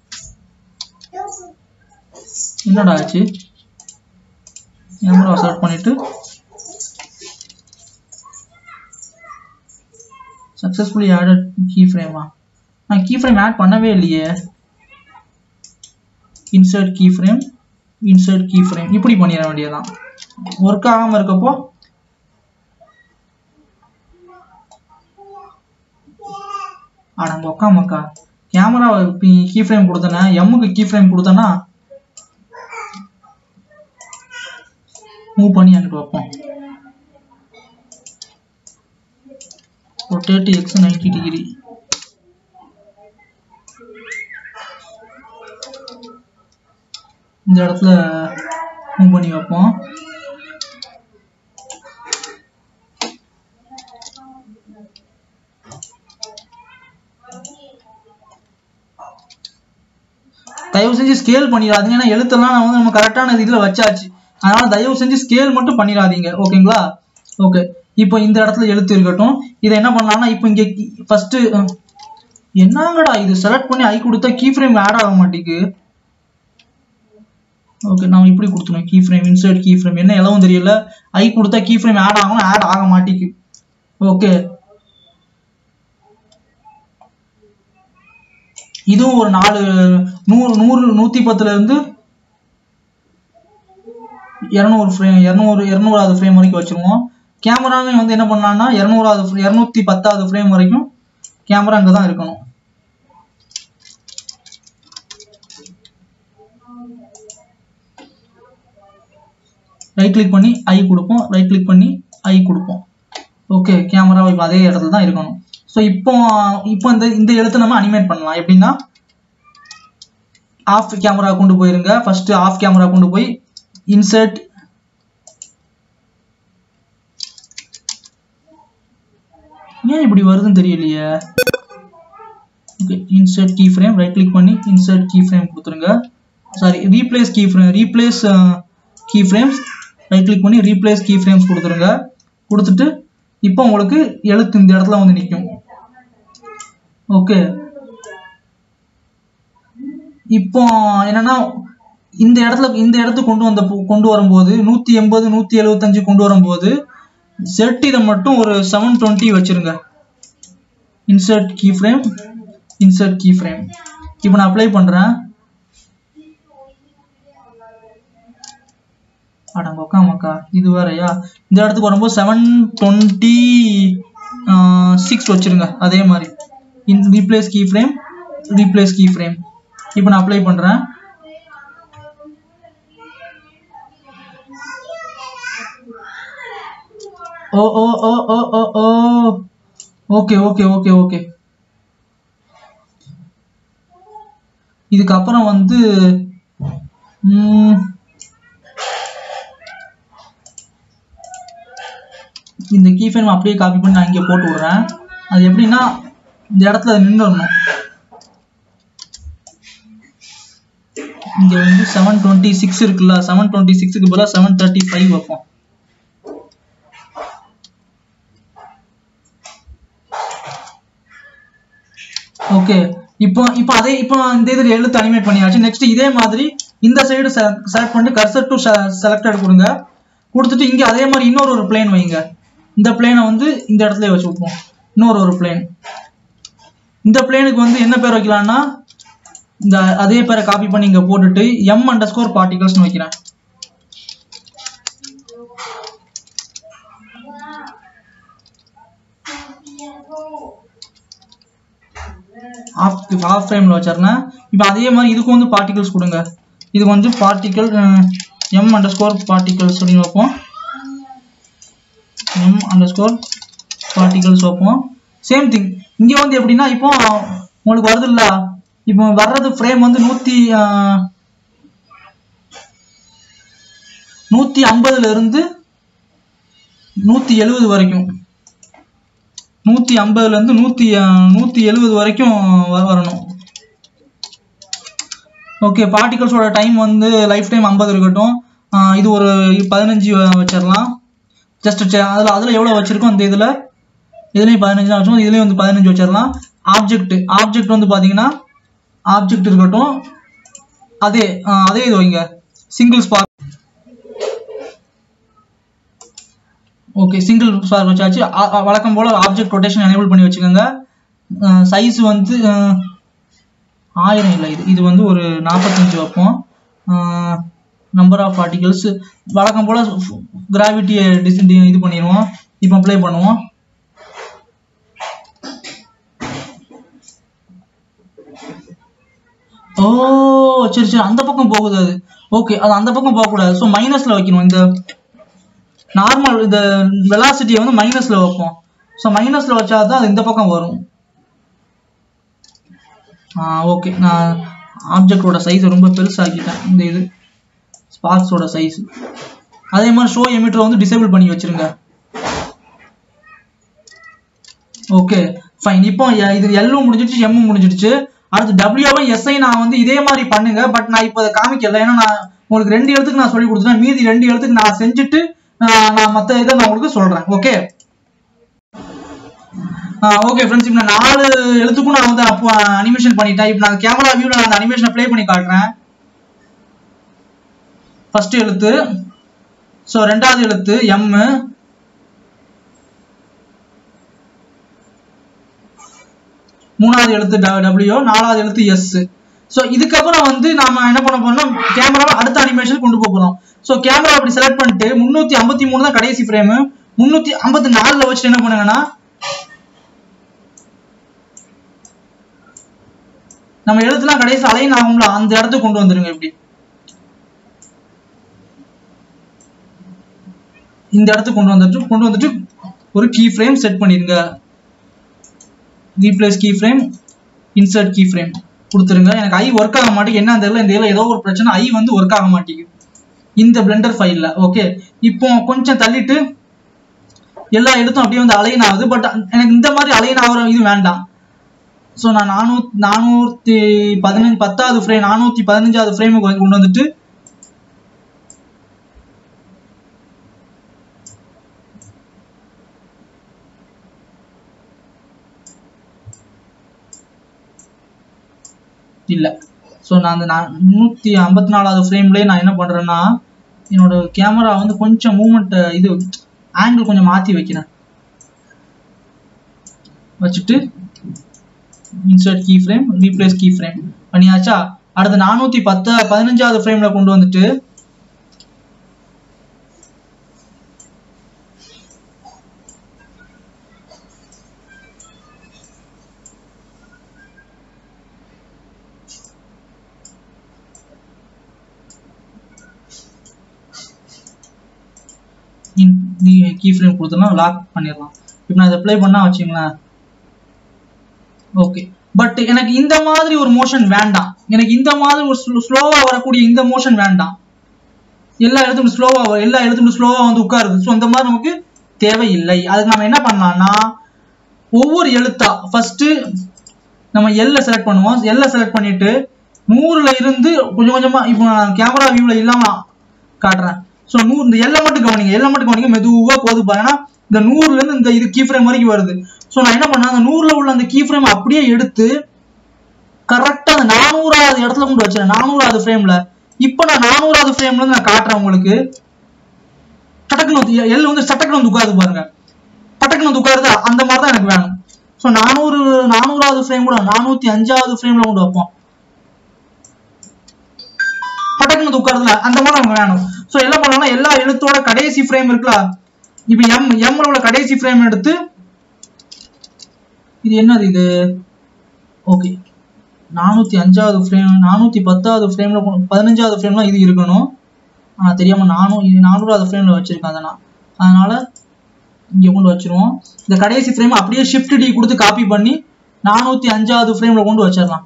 Speaker 1: என்னடா ஆச்சு கேமராவை செலக்ட் பண்ணிட்டு சக்சஸ்ஃபுல்லி ஆடட் கீ ஃப்ரேமா நான் கீ ஃப்ரேம் ஆட் பண்ணவே இல்லையே insert key frame insert key frame இப்படி பண்ணிட வேண்டியதுதான் ஒர்க் ஆகாம இருக்கப்போ அடங்க உக்கா மக்கா கேமரா கீ ஃப்ரேம் கொடுத்தனே எம்முக்கு கீ ஃப்ரேம் கொடுத்தனா மூவ் பண்ணி அங்கிட்டு வைப்போம் ரொட்டேட் எக்ஸ் நைன்டி டிகிரி இந்த இடத்துல மூவ் பண்ணி வைப்போம் தயவு செஞ்சு ஸ்கேல் பண்ணிடாதீங்க ஏன்னா எழுத்தெல்லாம் நான் வந்து நம்ம கரெக்டான இதுல வச்சாச்சு அதனால தயவு செஞ்சு ஸ்கேல் மட்டும் பண்ணிடாதீங்க ஓகேங்களா ஓகே இப்போ இந்த இடத்துல எழுத்து இருக்கட்டும் இதை என்ன பண்ணலாம்னா இப்போ இங்க ஃபர்ஸ்ட் என்னங்கடா இது செலக்ட் பண்ணி ஐ கொடுத்தா கீ ஃப்ரேம் ஆட் ஆக மாட்டேங்குது ஓகே நான் இப்படி கொடுத்துருவேன் key frame insert key frame என்ன எல்லாம் தெரியல ஐ கொடுத்தா கீ ஃப்ரேம் ஆட் ஆகணும் ஆட் ஆக மாட்டேங்குது ஓகே இதுவும் ஒரு நாலு நூறு நூறு நூத்தி பத்துல இருந்து இரநூறு ஃப்ரேம் இரநூறு இரநூறாவது ஃப்ரேம் வரைக்கும் வச்சிருவோம் கேமராவையும் வந்து என்ன பண்ணலாம்னா இரநூறாவது இரநூத்தி பத்தாவது ஃப்ரேம் வரைக்கும் கேமரா அங்கே தான் இருக்கணும் ரைட் கிளிக் பண்ணி ஐ கொடுப்போம் ரைட் கிளிக் பண்ணி ஐ கொடுப்போம் ஓகே கேமரா இப்போ அதே இடத்துல தான் இருக்கணும் ஸோ இப்போ இப்போ இந்த இந்த எழுத்தை நம்ம அனிமேட் பண்ணலாம் எப்படின்னா ஆஃப் கேமரா கொண்டு போயிருங்க ஃபர்ஸ்ட் ஆஃப் கேமரா கொண்டு போய் இன்சர்ட் ஏன் இப்படி வருதுன்னு தெரியலையே okay insert key frame right click பண்ணி இன்சர்ட் கீ ஃப்ரேம் கொடுத்துருங்க sorry replace key frame replace key frames right click பண்ணி ரீப்ளேஸ் கீ ஃப்ரேம்ஸ் கொடுத்துருங்க கொடுத்துட்டு இப்போ உங்களுக்கு எழுத்து இந்த இடத்துல வந்து நிற்கும் ஓகே இப்போ என்னன்னா இந்த இடத்துல இந்த இடத்துக்கு கொண்டு வந்த கொண்டு வரும்போது நூத்தி எண்பது நூத்தி எழுபத்தஞ்சு கொண்டு வரும்போது செட் இதை மட்டும் ஒரு செவன் டுவெண்ட்டி வச்சிருங்க insert key frame insert key frame இப்போ நான் அப்ளை பண்றேன் அடங்கக்கா மக்கா இது வேறயா இந்த இடத்துக்கு வரும்போது செவன் டுவெண்ட்டி சிக்ஸ் வச்சிருங்க அதே மாதிரி in replace key frame replace key frame இப்போ நான் அப்ளை பண்றேன் oh oh oh oh oh oh okay okay okay okay இதுக்கப்புறம் வந்து இந்த கீ ஃப்ரேம் அப்படியே காப்பி பண்ணி நான் இங்கே போட்டு விடுறேன் அது எப்படின்னா இந்த இடத்துல நின்றுடணும் இங்க வந்து செவன் டுவெண்ட்டி சிக்ஸ் இருக்குல்ல செவன் டுவெண்ட்டி சிக்ஸுக்கு பதிலாக செவன் தேர்ட்டி ஃபைவ் வைப்போம் ஓகே இப்போ இப்போ அதே இப்போ இந்த இதில் எழுத்து அனிமேட் பண்ணியாச்சு நெக்ஸ்ட் இதே மாதிரி இந்த சைடு செலக்ட் பண்ணிட்டு கர்சர் டு செலக்டட் கொடுங்க கொடுத்துட்டு இங்க அதே மாதிரி இன்னொரு ஒரு பிளேன் வைங்க இந்த பிளேனை வந்து இந்த இடத்துல வச்சு விட்ருவோம் இன்னொரு ஒரு பிளேன் இந்த பிளேனுக்கு வந்து என்ன பேர் வைக்கலாம்னா இந்த அதே பேரை காப்பி பண்ணி இங்க போட்டுட்டு எம் அண்டர் ஸ்கோர் பார்ட்டிகல்ஸ்னு வைக்கிறேன் ஆஃப் ஆஃப் ஃப்ரேமில் வச்சிருந்தேன் இப்போ அதே மாதிரி இதுக்கு வந்து பார்ட்டிகல்ஸ் கொடுங்க இது வந்து particle M underscore particles அப்படின்னு வைப்போம் எம் அண்டர் ஸ்கோர் பார்ட்டிகல்ஸ் வைப்போம் சேம் திங் இங்கே வந்து எப்படின்னா இப்போ உங்களுக்கு வருது இல்ல இப்போ வர்றது ஃப்ரேம் வந்து நூற்றி நூற்றி ஐம்பதுல இருந்து நூற்றி எழுபது வரைக்கும் நூற்றி ஐம்பதுல இருந்து நூற்றி நூற்றி எழுபது வரைக்கும் வ- வரணும் ஓகே பார்ட்டிகல்ஸோட டைம் வந்து லைஃப் டைம் ஐம்பது இருக்கட்டும் ஆஹ் இது ஒரு பதினஞ்சு வச்சிடலாம் ஜஸ்ட் அதில் அதில் எவ்வளோ வச்சிருக்கோம் அந்த இதில் இதுலேயும் பதினஞ்சு தான் வச்சோம் இதுலேயும் வந்து பதினஞ்சு வச்சிடலாம் ஆப்ஜெக்ட் ஆப்ஜெக்ட் வந்து பார்த்தீங்கன்னா ஆப்ஜெக்ட் இருக்கட்டும் அதே ஆஹ் அதே இது வைங்க single spark okay single spark வச்சாச்சு ஆ- ஆ- வழக்கம் போல் ஆப்ஜெக்ட் ரொட்டேஷன் எனேபிள் பண்ணி வச்சுக்கோங்க சைஸ் வந்து ஆஹ் ஆயிரம் இல்லை இது இது வந்து ஒரு நாற்பத்தஞ்சு வைப்போம் நம்பர் ஆஃப் பார்ட்டிகல்ஸ் வழக்கம் போல் கிராவிட்டியை இது பண்ணிடுவோம் இப்போ அப்ளை பண்ணுவோம் ஓ சரி சரி அந்த பக்கம் போகுது அது ஓகே அது அந்த பக்கம் போகக்கூடாது ஸோ மைனஸில் வைக்கணும் இந்த நார்மல் இந்த வெலாசிட்டியை வந்து மைனஸில் வைப்போம் ஸோ மைனஸில் வச்சா தான் அது இந்த பக்கம் வரும் ஆ ஓகே நான் ஆப்ஜெக்டோட சைஸ் ரொம்ப பெருசாக்கிட்டேன் இந்த இது ஸ்பார்க்ஸோட சைஸ் அதே மாதிரி ஷோ எமிட்டரை வந்து டிசேபிள் பண்ணி வச்சிருங்க ஓகே ஃபைன் இப்போ எ- இது எல்லும் முடிஞ்சிடுச்சு எம்மும் முடிஞ்சிடுச்சு அடுத்து டபிள்யூவை எஸ்ஐ நான் வந்து இதே மாதிரி பண்ணுங்க பட் நான் இப்போ அதை காமிக்கல ஏன்னா நான் உங்களுக்கு ரெண்டு எழுத்துக்கு நான் சொல்லி கொடுத்துட்டேன் மீதி ரெண்டு எழுத்துக்கு நான் செஞ்சுட்டு நான் நான் மற்ற இதை நான் உங்களுக்கு சொல்றேன் ஓகே ஓகே ஃப்ரெண்ட்ஸ் இப்போ நான் நாலு எழுத்துக்கும் நான் வந்து அப்போ அனிமேஷன் பண்ணிட்டேன் இப்போ நான் கேமரா வியூவில் நான் அந்த அனிமேஷனை ப்ளே பண்ணி காட்டுறேன் ஃபர்ஸ்ட் எழுத்து ஸோ ரெண்டாவது எழுத்து எம் மூணாவது எழுத்து டபிள்யூ நாலாவது எழுத்து எஸ் ஸோ இதுக்கப்புறம் வந்து நாம என்ன பண்ண போறோம்னா கேமராவை அடுத்த அனிமேஷன் கொண்டு போக போறோம் ஸோ கேமரா அப்படி செலக்ட் பண்ணிட்டு முந்நூற்றி ஐம்பத்தி மூணு தான் கடைசி ஃப்ரேமு முந்நூற்றி ஐம்பத்தி நாலில் வச்சுட்டு என்ன பண்ணுங்கன்னா நம்ம எழுத்துலாம் கடைசி அலைன் ஆகும்ல அந்த இடத்துக்கு கொண்டு வந்துருங்க இப்படி இந்த இடத்துக்கு கொண்டு வந்துட்டு கொண்டு வந்துட்டு ஒரு கீ ஃப்ரேம் செட் பண்ணிருங்க replace key frame insert key frame கொடுத்துருங்க எனக்கு ஐ ஒர்க் ஆக மாட்டேங்குது என்ன தெரியல இந்த இதில் ஏதோ ஒரு பிரச்சனை ஐ வந்து ஒர்க் ஆக மாட்டேங்குது இந்த பிளெண்டர் ஃபைல்ல ஓகே இப்போ கொஞ்சம் தள்ளிட்டு எல்லா எழுத்தும் அப்படியே வந்து அலைன் ஆகுது பட் எனக்கு இந்த மாதிரி அலைன் ஆகிற இது வேண்டாம் ஸோ நான் நானூத் நானூற்றி பதினஞ்சு பத்தாவது ஃப்ரேம் நானூற்றி பதினஞ்சாவது ஃப்ரேமுக்கு கொண்டு வந்துட்டு இல்லை ஸோ நான் அந்த நான் நூற்றி ஐம்பத்தி நாலாவது ஃப்ரேம்லேயே நான் என்ன பண்ணுறேன்னா என்னோட கேமரா வந்து கொஞ்சம் மூமெண்ட் இது ஆங்கிள் கொஞ்சம் மாற்றி வைக்கிறேன் வச்சுட்டு insert key frame replace key frame பண்ணியாச்சா அடுத்து நானூற்றி பத்து பதினஞ்சாவது ஃப்ரேமில் கொண்டு வந்துட்டு கீ ஃப்ரேம் கொடுத்தோம்னா லாக் பண்ணிடலாம் இப்போ நான் இதை ப்ளே பண்ணா வச்சுங்களேன் ஓகே பட் எனக்கு இந்த மாதிரி ஒரு மோஷன் வேண்டாம் எனக்கு இந்த மாதிரி ஒரு ஸ்லோவா வரக்கூடிய இந்த மோஷன் வேண்டாம் எல்லா எழுத்தும் ஸ்லோவா வரும் எல்லா எழுத்தும் ஸ்லோவா வந்து உட்காருது ஸோ இந்த மாதிரி நமக்கு தேவையில்லை அதுக்கு நம்ம என்ன பண்ணலாம்னா ஒவ்வொரு எழுத்தா ஃபர்ஸ்ட் நம்ம எல்ல செலக்ட் பண்ணுவோம் எல்ல செலக்ட் பண்ணிட்டு நூறுல இருந்து கொஞ்சம் கொஞ்சமா இப்போ நான் கேமரா வியூல இல்லாம காட்டுறேன் ஸோ நூறு இந்த எல்லை மட்டும் கவனிங்க எல்லை மட்டும் கவனிங்க மெதுவா போது பாருங்க இந்த நூறுல இருந்து இந்த இது கீ ஃப்ரேம் வரைக்கும் வருது ஸோ நான் என்ன பண்ணேன் அந்த நூறுல உள்ள அந்த கீ ஃப்ரேம் அப்படியே எடுத்து கரெக்டா அந்த நானூறாவது இடத்துல கொண்டு வச்சேன் நானூறாவது ஃப்ரேம்ல இப்போ நான் நானூறாவது ஃப்ரேம்ல இருந்து நான் காட்டுறேன் உங்களுக்கு சட்டக்குன்னு வந்து எல் வந்து சட்டக்குன்னு வந்து உட்காருது பாருங்க பட்டக்குன்னு வந்து உட்காருது அந்த மாதிரி தான் எனக்கு வேணும் ஸோ நானூறு நானூறாவது ஃப்ரேம் கூட நானூத்தி அஞ்சாவது ஃப்ரேம்ல கொண்டு வைப்போம் பட்டக்குன்னு வந்து உட்காருதுல அந்த மாதிரி நமக்கு வேணும் ஸோ என்ன பண்ணலாம்னா எல்லா எழுத்தோட கடைசி ஃப்ரேம் இருக்குல்ல இப்போ எம் எம்ல உள்ள கடைசி ஃப்ரேம் எடுத்து இது என்னது இது ஓகே நானூத்தி அஞ்சாவது ஃப்ரேம் நானூத்தி பத்தாவது ஃப்ரேம்ல பதினஞ்சாவது ஃப்ரேம்ல இது இருக்கணும் ஆனா தெரியாம நானும் இது நானூறாவது ஃப்ரேம்ல வச்சிருக்கேன் அதை நான் அதனால இங்க கொண்டு வச்சிருவோம் இந்த கடைசி ஃப்ரேம் அப்படியே ஷிஃப்ட் டி கொடுத்து காப்பி பண்ணி நானூத்தி அஞ்சாவது ஃப்ரேம்ல கொண்டு வச்சிடலாம்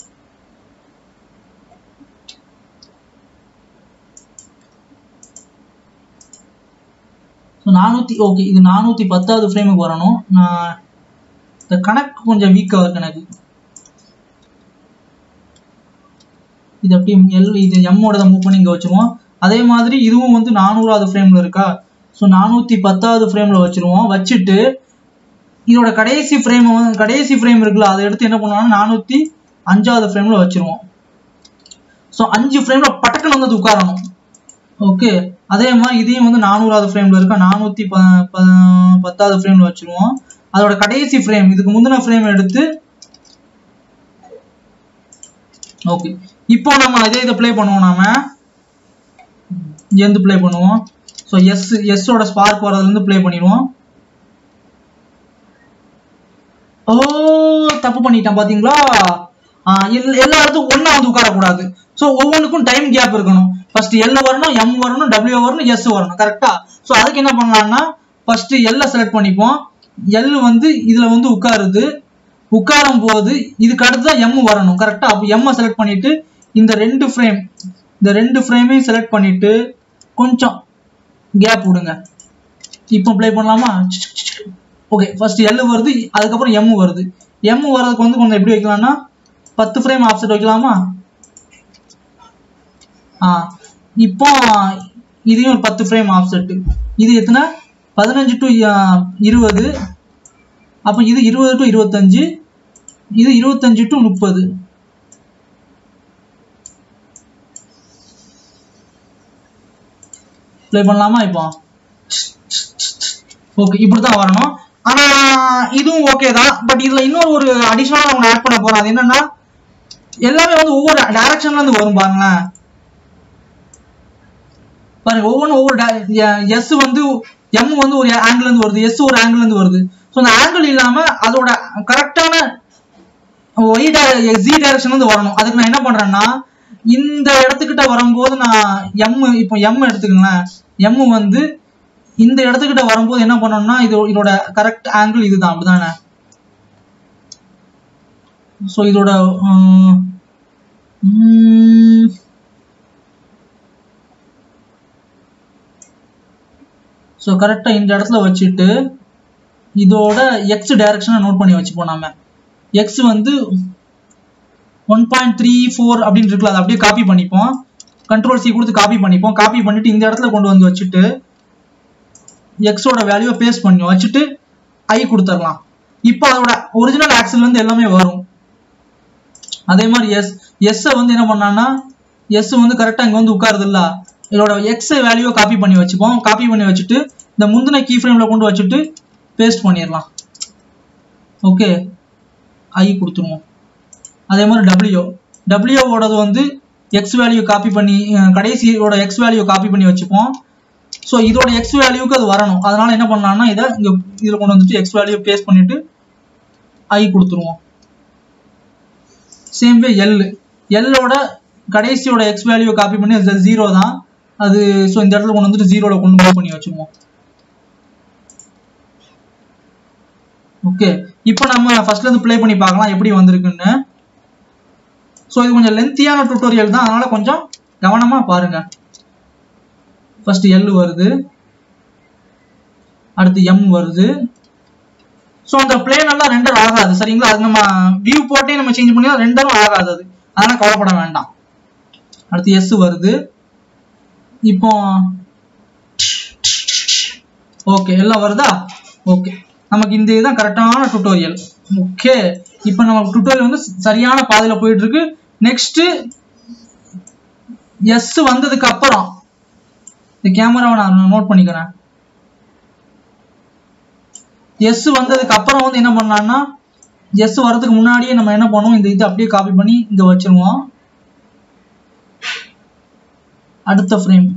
Speaker 1: நானூத்தி ஓகே இது நானூத்தி பத்தாவது ஃப்ரேமுக்கு வரணும் நான் இந்த கணக்கு கொஞ்சம் வீக்காக இருக்கு எனக்கு இது அப்படியே எல் இது எம்மோட மூவ் பண்ணி இங்கே வச்சிருவோம் அதே மாதிரி இதுவும் வந்து நானூறாவது ஃப்ரேமில் இருக்கா ஸோ நானூற்றி பத்தாவது ஃப்ரேமில் வச்சிருவோம் வச்சுட்டு இதோட கடைசி ஃப்ரேம் கடைசி ஃப்ரேம் இருக்குல்ல அதை எடுத்து என்ன பண்ணுவோம்னா நானூற்றி அஞ்சாவது ஃப்ரேமில் வச்சிருவோம் ஸோ அஞ்சு ஃப்ரேமில் பட்டக்கன் வந்து அது உட்காரணும் ஓகே அதே மாதிரி இதையும் வந்து நானூறாவது ஃப்ரேமில் இருக்கா நானூற்றி ப ப- பத்தாவது ஃப்ரேமில் வச்சிருவோம் அதோட கடைசி ஃப்ரேம் இதுக்கு முந்தின ஃப்ரேம் எடுத்து ஓகே இப்போ நம்ம இதே இதை ப்ளே பண்ணுவோம் நாம இங்கேருந்து ப்ளே பண்ணுவோம் ஸோ எஸ் எஸ்ஸோட ஸ்பார்க் வர்றதுலேருந்து ப்ளே பண்ணிடுவோம் ஓ தப்பு பண்ணிட்டேன் பாத்தீங்களா ஆஹ் எல்லா எல்லா இடத்துக்கும் ஒண்ணா வந்து உட்காரக்கூடாது ஸோ ஒவ்வொன்றுக்கும் டைம் கேப் இருக்கணும் ஃபர்ஸ்ட் எல் வரணும் எம் வரணும் டபிள்யூ வரணும் எஸ் வரணும் கரெக்டா ஸோ அதுக்கு என்ன பண்ணலாம்னா ஃபர்ஸ்ட் எல்ல செலக்ட் பண்ணிப்போம் எல் வந்து இதுல வந்து உட்காருது உட்காரும் போது இதுக்கு அடுத்து தான் எம் வரணும் கரெக்டா அப்போ எம் செலக்ட் பண்ணிட்டு இந்த ரெண்டு ஃப்ரேம் இந்த ரெண்டு ஃப்ரேமையும் செலக்ட் பண்ணிட்டு கொஞ்சம் கேப் விடுங்க இப்போ ப்ளே பண்ணலாமா ஓகே ஃபர்ஸ்ட் எல் வருது அதுக்கப்புறம் எம் வருது எம் வர்றதுக்கு வந்து கொஞ்சம் எப்படி வைக்கலாம்னா பத்து ஃப்ரேம் ஆஃப்செட் வைக்கலாமா ஆ இப்போ இதையும் ஒரு பத்து ஃப்ரேம் ஆஃப்செட் இது எத்தனை பதினஞ்சு டு இருபது அப்போ இது இருபது டு இருபத்தஞ்சு இது இருபத்தஞ்சு டு முப்பது ப்ளே பண்ணலாமா இப்போ ஓகே இப்படி தான் வரணும் ஆனா இதுவும் ஓகே தான் பட் இதுல இன்னொரு ஒரு அடிஷனலா ஒன்று ஆட் பண்ண போறோம் அது என்னன்னா எல்லாமே வந்து ஒவ்வொரு டைரக்ஷன்ல இருந்து வரும் பாருங்களேன் பாருங்க ஒவ்வொன்றும் ஒவ்வொரு எஸ் வந்து எம் வந்து ஒரு ஆங்கிள் இருந்து வருது எஸ் ஒரு ஆங்கிள் இருந்து வருது ஸோ அந்த ஆங்கிள் இல்லாம அதோட கரெக்டான ஒய் ஜி டைரக்ஷன் வந்து வரணும் அதுக்கு நான் என்ன பண்றேன்னா இந்த இடத்துக்கிட்ட வரும்போது நான் எம் இப்போ எம் எடுத்துக்கங்களேன் எம் வந்து இந்த இடத்துக்கிட்ட வரும்போது என்ன பண்ணணும்னா இது இதோட கரெக்ட் ஆங்கிள் இதுதான் அப்படிதானே ஸோ இதோட ஸோ கரெக்டாக இந்த இடத்துல வச்சுட்டு இதோட எக்ஸ் டைரக்ஷனை நோட் பண்ணி வச்சுப்போம் நாம எக்ஸ் வந்து ஒன் பாயிண்ட் த்ரீ ஃபோர் அப்படின்னு இருக்குல்ல அதை அப்படியே காப்பி பண்ணிப்போம் கண்ட்ரோல் சி கொடுத்து காப்பி பண்ணிப்போம் காப்பி பண்ணிட்டு இந்த இடத்துல கொண்டு வந்து வச்சுட்டு எக்ஸோட வேல்யூவை பேஸ்ட் பண்ணி வச்சுட்டு ஐ கொடுத்துடலாம் இப்போ அதோட ஒரிஜினல் ஆக்சல் இருந்து எல்லாமே வரும் அதே மாதிரி எஸ் எஸ்ஸை வந்து என்ன பண்ணான்னா எஸ் வந்து கரெக்டாக இங்கே வந்து உட்காருது இல்ல இதோட எக்ஸ் வேல்யூவை காப்பி பண்ணி வச்சுப்போம் காப்பி பண்ணி வச்சுட்டு இந்த முந்தின கீ ஃப்ரேமில் கொண்டு வச்சுட்டு பேஸ்ட் பண்ணிடலாம் ஓகே ஐ கொடுத்துருவோம் அதே மாதிரி டபிள்யூ டபிள்யூவோடது வந்து எக்ஸ் வேல்யூ காப்பி பண்ணி அஹ், கடைசியோட எக்ஸ் வேல்யூ காப்பி பண்ணி வச்சுப்போம் ஸோ இதோட எக்ஸ் வேல்யூக்கு அது வரணும் அதனால என்ன பண்ணலாம்னா இதை இங்கே இதில் கொண்டு வந்துட்டு எக்ஸ் வேல்யூ பேஸ்ட் பண்ணிட்டு ஐ கொடுத்துருவோம் சேம் வே எல் எல்லோட கடைசியோட எக்ஸ் வேல்யூ காப்பி பண்ணி அது ஜீரோ தான் அது ஸோ இந்த இடத்துல கொண்டு வந்துட்டு ஜீரோல கொண்டு மூவ் பண்ணி வச்சுருவோம் ஓகே இப்போ நம்ம ஃபர்ஸ்ட்ல இருந்து ப்ளே பண்ணி பார்க்கலாம் எப்படி வந்திருக்குன்னு ஸோ இது கொஞ்சம் லென்த்தியான டுட்டோரியல் தான் அதனால கொஞ்சம் கவனமா பாருங்க ஃபர்ஸ்ட் எல் வருது அடுத்து எம் வருது ஸோ அந்த பிளேன் எல்லாம் ரெண்டர் ஆகாது சரிங்களா அது நம்ம வியூ போட்டே நம்ம சேஞ்ச் பண்ணி ரெண்டரும் ஆகாது அது அதனால கவலைப்பட வேண்டாம் அடுத்து எஸ் வருது இப்போ ஓகே எல்லாம் வருதா ஓகே நமக்கு இந்த இதுதான் கரெக்டான டுட்டோரியல் ஓகே இப்போ நம்ம டுட்டோரியல் வந்து சரியான பாதையில போயிட்டு இருக்கு நெக்ஸ்ட் எஸ் வந்ததுக்கு அப்புறம் இந்த கேமராவை நான் நோட் பண்ணிக்கிறேன் எஸ் வந்ததுக்கு அப்புறம் வந்து என்ன பண்ணலாம்னா எஸ் வர்றதுக்கு முன்னாடியே நம்ம என்ன பண்ணுவோம் இந்த இது அப்படியே காப்பி பண்ணி இங்க வச்சிருவோம் அடுத்த ஃப்ரேம்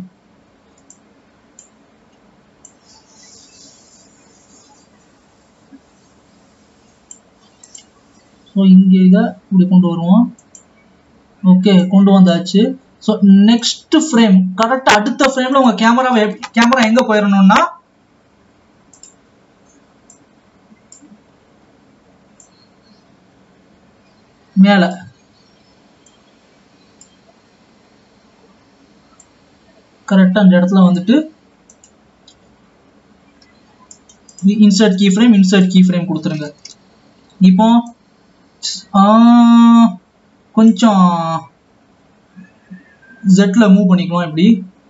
Speaker 1: ஸோ இங்கே இதை இப்படி கொண்டு வருவோம் ஓகே கொண்டு வந்தாச்சு ஸோ நெக்ஸ்ட் ஃப்ரேம் கரெக்டாக அடுத்த ஃப்ரேமில் உங்கள் கேமராவை கேமரா எங்கே போயிடணும்னா மேலே கரெக்டாக அந்த இடத்துல வந்துட்டு insert key frame insert key frame கொடுத்துருங்க இப்போ ஆ, கொஞ்சம் ஜெட்ல மூவ் பண்ணிக்கலாம் இப்படி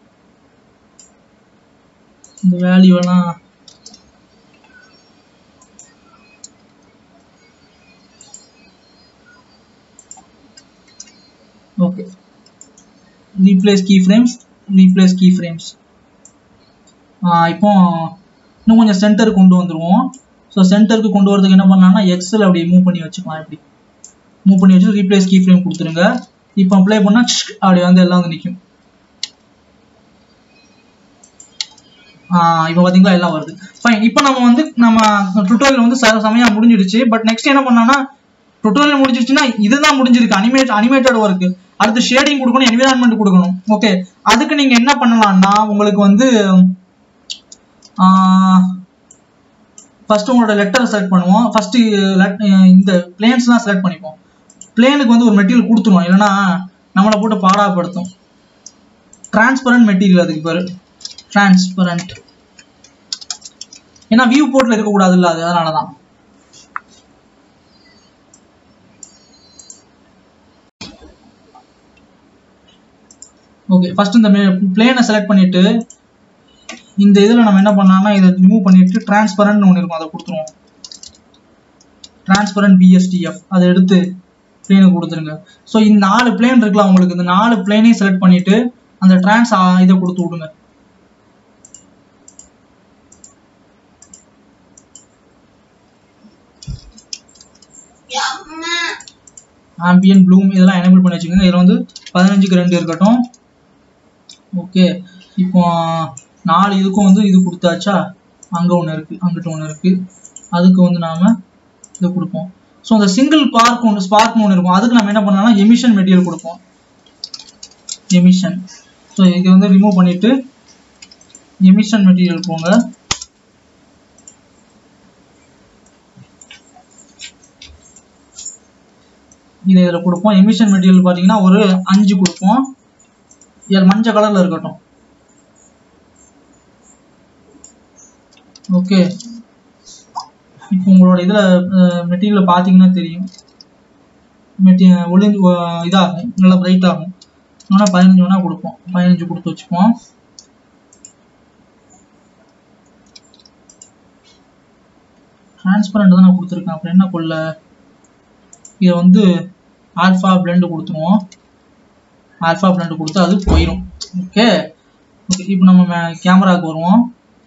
Speaker 1: இந்த வேல்யூ எல்லாம் okay replace key frames replace key frames இப்போ இன்னும் கொஞ்சம் சென்டர் கொண்டு வந்துருவோம் ஸோ சென்டருக்கு கொண்டு வரதுக்கு என்ன பண்ணலாம்னா எக்ஸல் அப்படி மூவ் பண்ணி வச்சுக்கலாம் இப்படி மூவ் பண்ணி வச்சு ரீப்ளேஸ் கீ ஃப்ரேம் கொடுத்துருங்க இப்போ அப்ளை பண்ணா அப்படி வந்து எல்லாம் வந்து நிற்கும் இப்போ பார்த்தீங்களா எல்லாம் வருது ஃபைன் இப்போ நம்ம வந்து நம்ம டுட்டோரியல் வந்து ச- செமையா முடிஞ்சிடுச்சு பட் நெக்ஸ்ட் என்ன பண்ணோம்னா டுட்டோரியல் முடிஞ்சிருச்சுன்னா இதுதான் முடிஞ்சிருக்கு அனிமேட் அனிமேட்டட் ஒர்க் அடுத்து ஷேடிங் கொடுக்கணும் என்விரான்மெண்ட் கொடுக்கணும் ஓகே அதுக்கு நீங்க என்ன பண்ணலாம்னா உங்களுக்கு வந்து ஃபர்ஸ்ட் உங்களோட லெட்டர் செலக்ட் பண்ணுவோம் ஃபர்ஸ்ட் இந்த பிளேன்ஸ்லாம் செலக்ட் பண்ணிப்போம் பிளேனுக்கு வந்து ஒரு மெட்டீரியல் கொடுத்துருவோம் இல்லைன்னா நம்மளை போட்டு பாடாப்படுத்தும் டிரான்ஸ்பரண்ட் மெட்டீரியல் அதுக்கு பேரு டிரான்ஸ்பரண்ட் ஏன்னா வியூ போர்ட்ல இருக்கக்கூடாதுல்ல அது அதனால தான் ஓகே ஃபர்ஸ்ட் இந்த பிளேனை செலக்ட் பண்ணிட்டு இந்த இதில் நம்ம என்ன பண்ணலாம்னா இதை ரிமூவ் பண்ணிட்டு டிரான்ஸ்பரண்ட் ஒன்று இருக்கும் அதை கொடுத்துருவோம் டிரான்ஸ்பரண்ட் பிஎஸ்டிஎஃப் அதை எடுத்து பிளேனுக்கு கொடுத்துருங்க ஸோ இந்த நாலு பிளேன் இருக்குல்ல உங்களுக்கு இந்த நாலு பிளேனையும் செலக்ட் பண்ணிட்டு அந்த டிரான்ஸ் இதை கொடுத்து விடுங்க ஆம்பியன் ப்ளூம் இதெல்லாம் எனேபிள் பண்ணி வச்சுக்கோங்க இதில் வந்து பதினஞ்சுக்கு ரெண்டு இருக்கட்டும் ஓகே இப்போ நாலு இதுக்கும் வந்து இது கொடுத்தாச்சா அங்கே ஒன்று இருக்குது அங்கிட்ட ஒன்று இருக்குது அதுக்கு வந்து நாம் இது கொடுப்போம் ஸோ அந்த சிங்கிள் பார்க் ஒன்று ஸ்பார்க் ஒன்று இருக்கும் அதுக்கு நம்ம என்ன பண்ணலாம்னா எமிஷன் மெட்டீரியல் கொடுப்போம் எமிஷன் ஸோ இது வந்து ரிமூவ் பண்ணிட்டு எமிஷன் மெட்டீரியல் போங்க இதை இதில் கொடுப்போம் எமிஷன் மெட்டீரியல் பார்த்தீங்கன்னா ஒரு அஞ்சு கொடுப்போம் இது மஞ்சள் கலரில் இருக்கட்டும் ஓகே இப்போ உங்களோட இதில் மெட்டீரியல் பார்த்தீங்கன்னா தெரியும் மெட்டி ஒளிஞ்சு அஹ் இதாகும் நல்லா பிரைட் ஆகும் ஆனால் பதினஞ்சு வேணால் கொடுப்போம் பதினஞ்சு கொடுத்து வச்சுப்போம் டிரான்ஸ்பரண்ட் தான் நான் கொடுத்துருக்கேன் அப்புறம் என்ன கொள்ள இதை வந்து ஆல்ஃபா பிளெண்ட் கொடுத்துருவோம் ஆல்ஃபா பிளெண்ட் கொடுத்து அது போயிடும் ஓகே ஓகே இப்போ நம்ம கேமராவுக்கு வருவோம்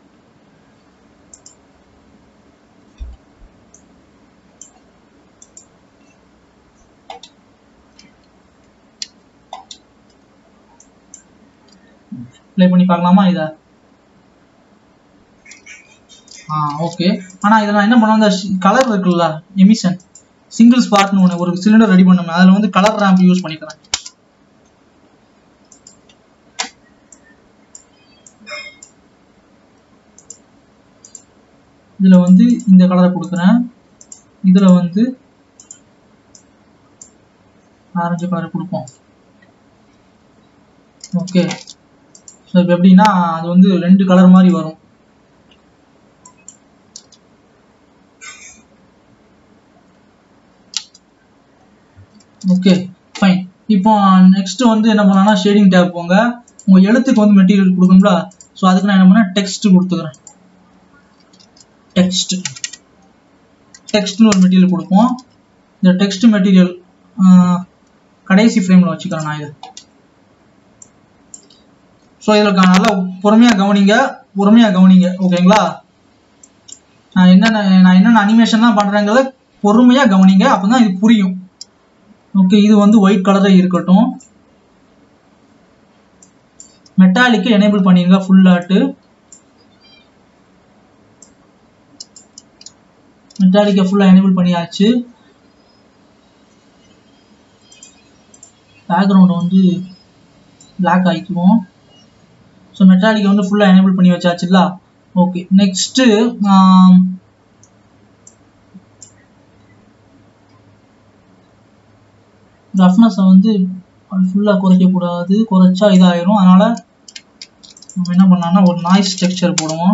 Speaker 1: ப்ளே பண்ணி பார்க்கலாமா இதை ஆ ஓகே ஆனால் இதில் நான் என்ன பண்ண அந்த கலர் இருக்குல்ல எமிஷன் சிங்கிள் ஸ்பாட்னு ஒன்று ஒரு சிலிண்டர் ரெடி பண்ணோம் அதில் வந்து கலர் ரேம்ப் யூஸ் பண்ணிக்கிறேன் இதில் வந்து இந்த கலரை கொடுக்குறேன் இதில் வந்து ஆரஞ்சு கலர் கொடுப்போம் ஓகே ஸோ இப்போ எப்படின்னா அது வந்து ரெண்டு கலர் மாதிரி வரும் ஓகே ஃபைன் இப்போ நெக்ஸ்ட் வந்து என்ன பண்ணலாம்னா ஷேடிங் டேப் போங்க உங்க எழுத்துக்கு வந்து மெட்டீரியல் கொடுக்கணும்ல ஸோ அதுக்கு நான் என்ன பண்ணேன் டெக்ஸ்ட் கொடுத்துக்கிறேன் டெக்ஸ்ட் டெக்ஸ்ட்னு ஒரு மெட்டீரியல் கொடுப்போம் இந்த டெக்ஸ்ட் மெட்டீரியல் கடைசி ஃப்ரேமில் வச்சுக்கிறேன் நான் இதை ஸோ இதில் நல்லா பொறுமையாக கவனிங்க பொறுமையாக கவனிங்க ஓகேங்களா நான் என்னென்ன நான் என்னென்ன அனிமேஷன்லாம் பண்ணுறேங்கிறத பொறுமையாக கவனிங்க அப்போ தான் இது புரியும் ஓகே இது வந்து ஒயிட் கலரில் இருக்கட்டும் மெட்டாலிக்கு எனேபிள் பண்ணிருங்க ஃபுல் ஆட்டு மெட்டாலிக்கை ஃபுல்லாக எனேபிள் பண்ணியாச்சு பேக்ரவுண்ட் வந்து பிளாக் ஆகிக்குவோம் ஸோ மெட்டாலிக்கை வந்து ஃபுல்லாக எனேபிள் பண்ணி வச்சாச்சுல்ல ஓகே நெக்ஸ்ட்டு ரஃப்னஸை வந்து ஃபுல்லாக குறைக்கக்கூடாது குறைச்சா இதாயிரும் அதனால் நம்ம என்ன பண்ணலாம்னா ஒரு நாய்ஸ் ஸ்ட்ரக்சர் போடுவோம்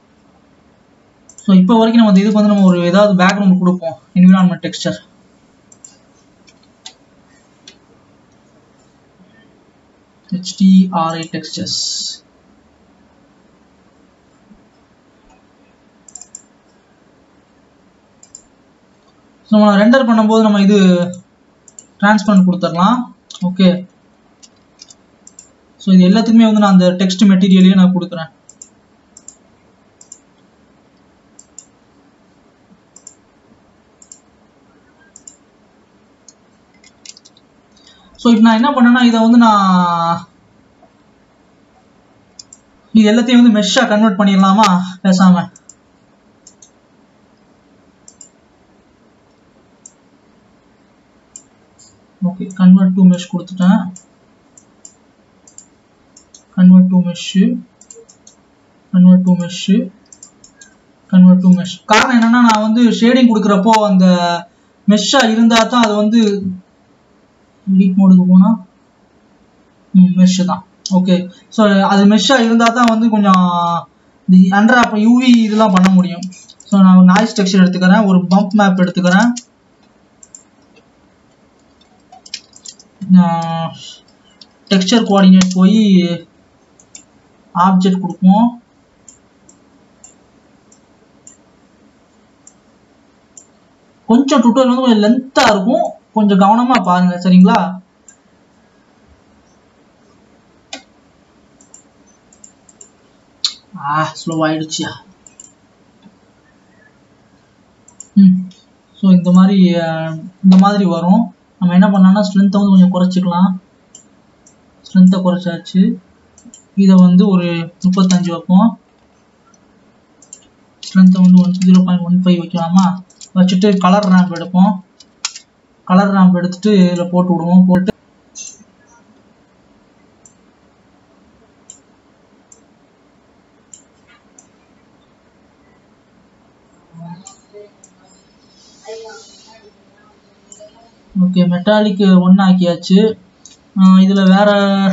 Speaker 1: ஸோ இப்போ வரைக்கும் நம்ம இதுக்கு வந்து நம்ம ஒரு ஏதாவது பேக்ரவுண்ட் கொடுப்போம் environment texture HDRI textures so நம்ம ரெண்டர் பண்ணும்போது நம்ம இது டிரான்ஸ்பரண்ட் கொடுத்துடலாம் ஓகே ஸோ இது எல்லாத்துக்குமே வந்து நான் அந்த டெக்ஸ்ட் மெட்டீரியலையும் நான் கொடுக்குறேன் ஸோ இப்போ நான் என்ன பண்ணேன்னா இதை வந்து நான் இது எல்லாத்தையும் வந்து மெஷ்ஷாக கன்வெர்ட் பண்ணிடலாமா பேசாம ஓகே கன்வெர்ட் டு மெஷ் கொடுத்துட்டேன் convert to mesh convert to mesh convert to mesh காரணம் என்னன்னா நான் வந்து ஷேடிங் கொடுக்குறப்போ அந்த மெஷ்ஷா இருந்தா தான் அது வந்து எடிட் மோடுக்கு போனா மெஷ் தான் ஓகே ஸோ அது மெஷ்ஷா இருந்தா தான் வந்து கொஞ்சம் அண்டர் அப்போ யூவி இதெல்லாம் பண்ண முடியும் ஸோ நான் ஒரு நாய்ஸ் டெக்ஸ்சர் எடுத்துக்கிறேன் ஒரு பம்ப் மேப் எடுத்துக்கிறேன் டெக்ஸ்சர் கோஆர்டினேட் போய் ஆப்ஜெக்ட் கொடுப்போம் கொஞ்சம் டுட்டோரியல் வந்து கொஞ்சம் லென்த்தா இருக்கும் கொஞ்சம் கவனமா பாருங்க சரிங்களா ஆ ஸ்லோ ஆயிடுச்சியா ம் ஸோ இந்த மாதிரி அஹ், இந்த மாதிரி வரும் நம்ம என்ன பண்ணலாம்னா ஸ்ட்ரென்த்தை வந்து கொஞ்சம் குறைச்சிக்கலாம் ஸ்ட்ரென்த்தை குறைச்சாச்சு இதை வந்து ஒரு முப்பத்தஞ்சு வைப்போம் ஸ்ட்ரென்த்தை வந்து one zero point one five வைக்கலாமா வச்சுட்டு கலர் ரேம்ப் எடுப்போம் கலர் ரேம்ப் எடுத்துட்டு இதில் போட்டு விடுவோம் போட்டு ஓகே மெட்டாலிக் ஒன் ஆக்கியாச்சு ஆஹ் இதுல வேற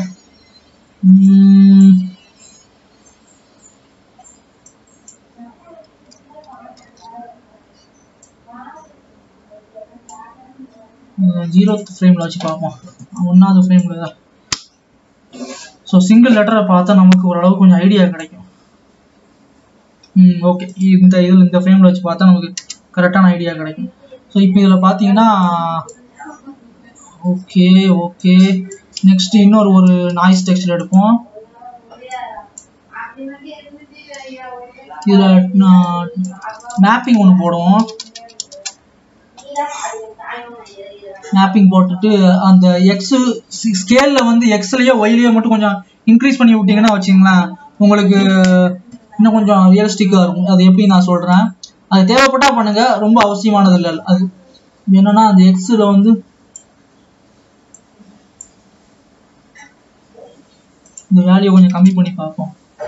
Speaker 1: ஜீரோ ஃப்ரேம்ல வச்சு பார்ப்போம் ஒன்றாவது ஃப்ரேம்ல தான் ஸோ சிங்கிள் லெட்டரை பார்த்தா நமக்கு ஓரளவு கொஞ்சம் ஐடியா கிடைக்கும் ம் ஓகே இந்த இதில் இந்த ஃப்ரேமில் வச்சு பார்த்தா நமக்கு கரெக்டான ஐடியா கிடைக்கும் ஸோ இப்போ இதில் பார்த்தீங்கன்னா ஓகே ஓகே நெக்ஸ்ட் இன்னொரு ஒரு நாய்ஸ் டெக்ஸ்டர் எடுப்போம் இதில் மேப்பிங் ஒன்று போடுவோம் மேப்பிங் போட்டுட்டு அந்த எக்ஸ் ஸ்கேலில் வந்து எக்ஸ்லயோ ஒய்லயோ மட்டும் கொஞ்சம் இன்க்ரீஸ் பண்ணி விட்டீங்கன்னா வச்சுங்களேன் உங்களுக்கு இன்னும் கொஞ்சம் ரியலிஸ்டிக்காக இருக்கும் அது எப்படி நான் சொல்கிறேன் அது தேவைப்பட்டா பண்ணுங்க ரொம்ப அவசியமானது இல்லை அது என்னன்னா அந்த எக்ஸில் வந்து இந்த வேல்யூ கொஞ்சம் கம்மி பண்ணி பார்ப்போம்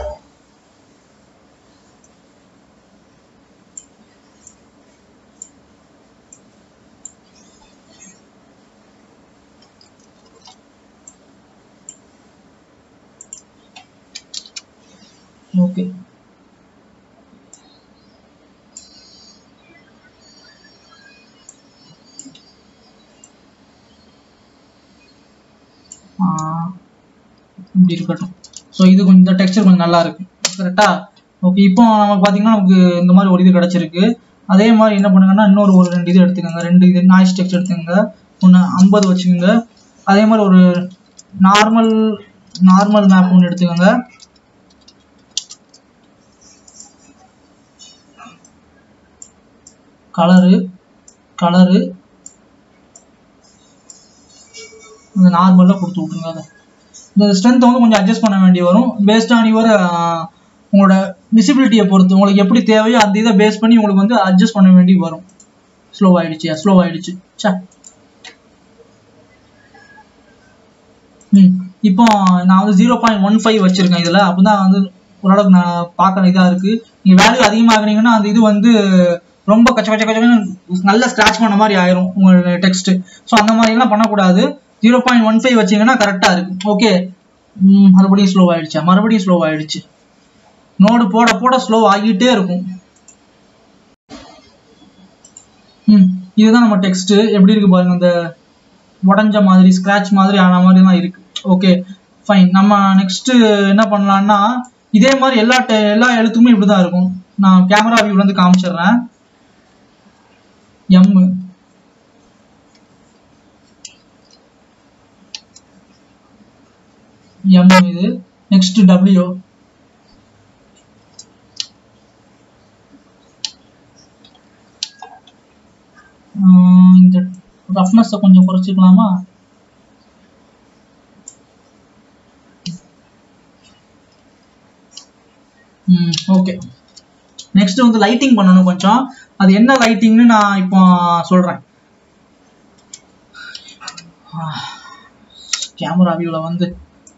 Speaker 1: ஓகே இப்படி இருக்கட்டும் ஸோ இது கொஞ்சம் இந்த டெக்ஸ்சர் கொஞ்சம் நல்லா இருக்கு கரெக்டா ஓகே இப்போ நமக்கு பார்த்தீங்கன்னா நமக்கு இந்த மாதிரி ஒரு இது கிடைச்சிருக்கு அதே மாதிரி என்ன பண்ணுங்கன்னா இன்னொரு ஒரு ரெண்டு இது எடுத்துக்கோங்க ரெண்டு இது நாய்ஸ் டெக்ஸ்ட் எடுத்துக்கோங்க ஒன்று ஐம்பது வச்சுக்கோங்க அதே மாதிரி ஒரு நார்மல் நார்மல் மேப் ஒன்று எடுத்துக்கோங்க கலரு கலரு இந்த நார்மலாக கொடுத்து விட்ருங்க அதை இந்த ஸ்ட்ரென்த் வந்து கொஞ்சம் அட்ஜஸ்ட் பண்ண வேண்டி வரும் பேஸ்ட் ஆன் யுவர் உங்களோட விசிபிலிட்டியை பொறுத்து உங்களுக்கு எப்படி தேவையோ அந்த இதை பேஸ் பண்ணி உங்களுக்கு வந்து அட்ஜஸ்ட் பண்ண வேண்டி வரும் ஸ்லோ ஆயிடுச்சு ஸ்லோ ஆயிடுச்சு சே ம் இப்போ நான் வந்து ஜீரோ பாயிண்ட் ஒன் ஃபைவ் வச்சிருக்கேன் இதில் அப்பதான் வந்து ஓரளவுக்கு நான் பார்க்குற இதாக இருக்கு நீங்கள் வேல்யூ அதிகமாகுனீங்கன்னா அந்த இது வந்து ரொம்ப கச்ச கச்ச கச்சன்னு நல்லா ஸ்க்ராட்ச் பண்ண மாதிரி ஆயிரும் உங்களோட டெக்ஸ்ட் ஸோ அந்த மாதிரிலாம் பண்ணக்கூடாது ஜீரோ பாயிண்ட் ஒன் ஃபைவ் வச்சிங்கன்னா கரெக்டாக இருக்கு ஓகே மறுபடியும் ஸ்லோ ஆயிடுச்சா மறுபடியும் ஸ்லோ ஆயிடுச்சு நோடு போட போட ஸ்லோ ஆகிட்டே இருக்கும் ம் இதுதான் நம்ம டெக்ஸ்ட் எப்படி இருக்கு பாருங்க இந்த உடஞ்ச மாதிரி ஸ்க்ராட்ச் மாதிரி ஆன மாதிரி தான் இருக்கு ஓகே ஃபைன் நம்ம நெக்ஸ்ட் என்ன பண்ணலாம்னா இதே மாதிரி எல்லா te- எல்லா எழுத்துமே இப்படிதான் இருக்கும் நான் கேமரா வியூல இருந்து காமிச்சிடுறேன் எம் எம் இது நெக்ஸ்ட் டபிள்யூ இந்த ரஃப்னஸை கொஞ்சம் குறைச்சிக்கலாமா ம் ஓகே நெக்ஸ்ட் வந்து லைட்டிங் பண்ணணும் கொஞ்சம் அது என்ன லைட்டிங்னு நான் இப்போ சொல்றேன் கேமரா வியூல வந்து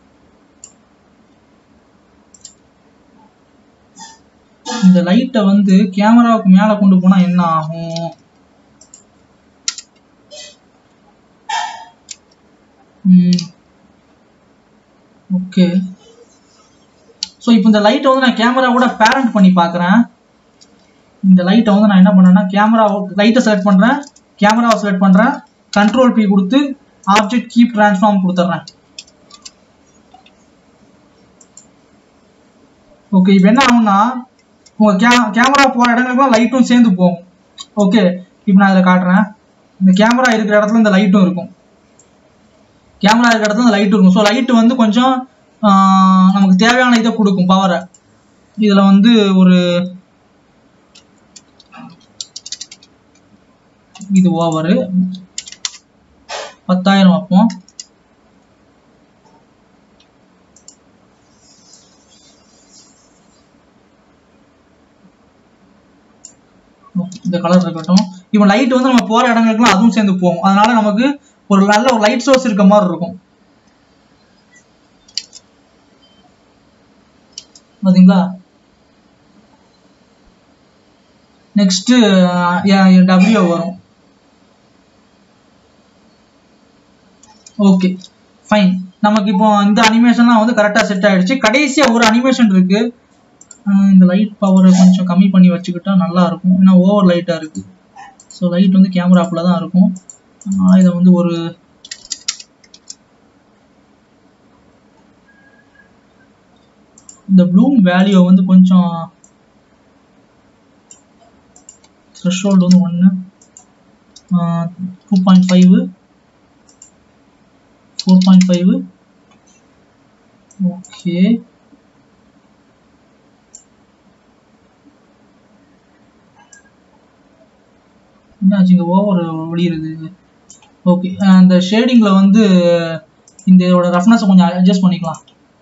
Speaker 1: இந்த லைட்டை வந்து கேமராவுக்கு மேல கொண்டு போனா என்ன ஆகும் ஓகே ஸோ இப்போ இந்த லைட்டை வந்து நான் கேமரா கூட பேரண்ட் பண்ணி பார்க்குறேன் இந்த லைட்டை வந்து நான் என்ன பண்ணேன்னா கேமரா லைட்டை செலக்ட் பண்ணுறேன் கேமராவை செலக்ட் பண்ணுறேன் கண்ட்ரோல் பி கொடுத்து ஆப்ஜெக்ட் கீப் ட்ரான்ஸ்ஃபார்ம் கொடுத்துட்றேன் ஓகே இப்போ என்ன ஆகும்னா உங்கள் கே கேமரா போகிற இடங்களுக்குலாம் லைட்டும் சேர்ந்து போகும் ஓகே இப்போ நான் இதில் காட்டுறேன் இந்த கேமரா இருக்கிற இடத்துல இந்த லைட்டும் இருக்கும் கேமரா இருக்கிற இடத்துல லைட் இருக்கும் ஸோ லைட் வந்து கொஞ்சம் ஆஹ், நமக்கு தேவையான இதை கொடுக்கும் பவரை இதுல வந்து ஒரு இது ஓவரு பத்தாயிரம் வைப்போம் இந்த கலர் இருக்கட்டும் இப்போ லைட் வந்து நம்ம போற இடங்களுக்குலாம் அதுவும் சேர்ந்து போகும் அதனால நமக்கு ஒரு நல்ல ஒரு லைட் சோர்ஸ் இருக்க மாதிரி இருக்கும் பாத்தீங்களா நெக்ஸ்ட் டபிள்யூ வரும் ஓகே ஃபைன் நமக்கு இப்போ இந்த அனிமேஷன்லாம் வந்து கரெக்டாக செட் ஆயிடுச்சு கடைசியா ஒரு அனிமேஷன் இருக்கு அஹ் இந்த லைட் பவரை கொஞ்சம் கம்மி பண்ணி வச்சுக்கிட்டா நல்லா இருக்கும் ஏன்னா ஓவர் லைட்டாக இருக்கு ஸோ லைட் வந்து கேமராக்குள்ள தான் இருக்கும் அதனால இதை வந்து ஒரு இந்த ப்ளூம் வேல்யூ வந்து கொஞ்சம் த்ரெஷோல்டு வந்து ஒன்று two point five four point five okay என்னாச்சு இங்கே ஓவர் ஒளியுது ஓகே அந்த ஷேடிங்ல வந்து இந்த இதோட ரஃப்னஸ் கொஞ்சம் அட்ஜஸ்ட் பண்ணிக்கலாம்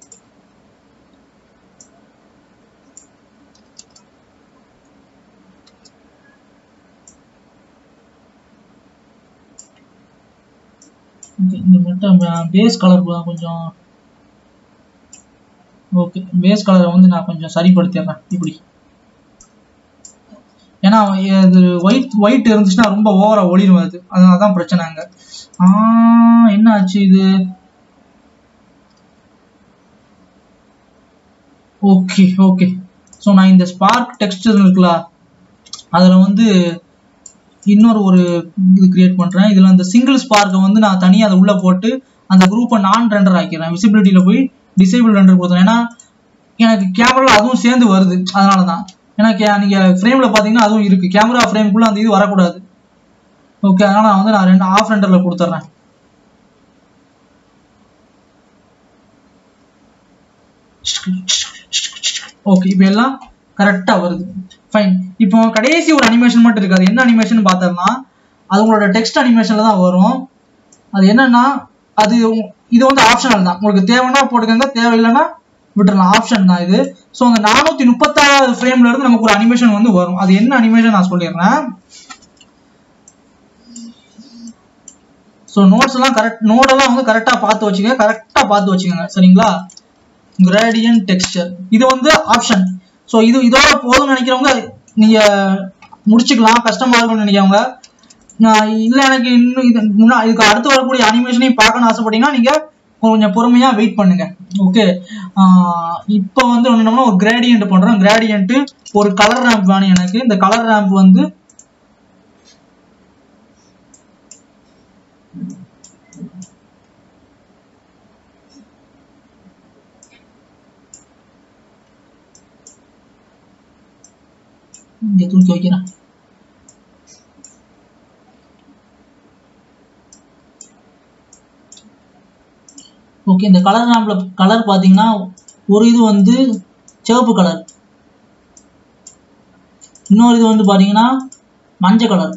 Speaker 1: Okay, இந்த மட்டும் பேஸ் கலர் கொஞ்சம் ஓகே பேஸ் கலரை வந்து நான் கொஞ்சம் சரிப்படுத்திடுறேன் இப்படி ஏன்னா இது ஒயிட் ஒயிட் இருந்துச்சுன்னா ரொம்ப ஓவரா ஒளிரும் அது அதனால தான் பிரச்சனை அங்க ஆ என்ன ஆச்சு இது ஓகே ஓகே ஸோ நான் இந்த ஸ்பார்க் டெக்ஸ்டர் இருக்குல்ல அதில் வந்து இன்னொரு ஒரு இது கிரியேட் பண்ணுறேன் இதில் அந்த சிங்கிள் ஸ்பார்க்கை வந்து நான் தனியாக அதை உள்ளே போட்டு அந்த குரூப்பை நான் ரெண்டர் ஆக்கிறேன் விசிபிலிட்டியில் போய் டிசேபிள் ரெண்டர் கொடுத்தேன் ஏன்னா எனக்கு கேமராவில் அதுவும் சேர்ந்து வருது அதனால தான் ஏன்னா கே நீங்கள் ஃப்ரேமில் பார்த்தீங்கன்னா அதுவும் இருக்குது கேமரா ஃப்ரேமுக்குள்ளே அந்த இது வரக்கூடாது ஓகே அதனால் நான் வந்து நான் ரெண்டு ஆஃப் ரெண்டரில் கொடுத்துட்றேன் ஓகே இப்போ எல்லாம் கரெக்டாக வருது ஃபைன் இப்போ கடைசி ஒரு அனிமேஷன் மட்டும் இருக்காது என்ன அனிமேஷன் பார்த்தோம்னா அது உங்களோட டெக்ஸ்ட் அனிமேஷனில் தான் வரும் அது என்னன்னா அது உங்க- இது வந்து ஆப்ஷனல் தான் உங்களுக்கு தேவைன்னா போட்டுக்கோங்க தேவையில்லைன்னா விட்டுறலாம் ஆப்ஷன் தான் இது ஸோ அந்த நானூற்றி முப்பத்தாறு ஃப்ரேம்ல இருந்து நமக்கு ஒரு அனிமேஷன் வந்து வரும் அது என்ன அனிமேஷன் நான் சொல்லிடுறேன் ஸோ நோட்ஸ் எல்லாம் கரெக்ட் நோடெல்லாம் வந்து கரெக்டாக பார்த்து வச்சுக்கோங்க கரெக்டாக பார்த்து வச்சுக்கோங்க சரிங்களா கிரேடியன்ட் டெக்ஸ்டர் இது வந்து ஆப்ஷன் ஸோ இது இதோட போதும்னு நினைக்கிறவங்க நீங்க முடிச்சுக்கலாம் கஷ்டமா இருக்கும்னு நினைக்கிறவங்க நான் இல்லை எனக்கு இன்னும் இது முன்னா இதுக்கு அடுத்து வரக்கூடிய அனிமேஷனையும் பார்க்கணும்னு ஆசைப்பட்டீங்கன்னா நீங்க கொஞ்சம் பொறுமையா வெயிட் பண்ணுங்க ஓகே இப்போ வந்து என்னன்னா ஒரு கிரேடியன்ட் பண்றோம் கிரேடியன்ட் ஒரு கலர் ரேம்ப் வேணும் எனக்கு இந்த கலர் ரேம்ப் வந்து இங்க தூக்கி வைக்கிறேன் ஓகே இந்த கலர் லேம்பில் கலர் பார்த்தீங்கன்னா ஒரு இது வந்து சிவப்பு கலர் இன்னொரு இது வந்து பார்த்தீங்கன்னா மஞ்சள் கலர்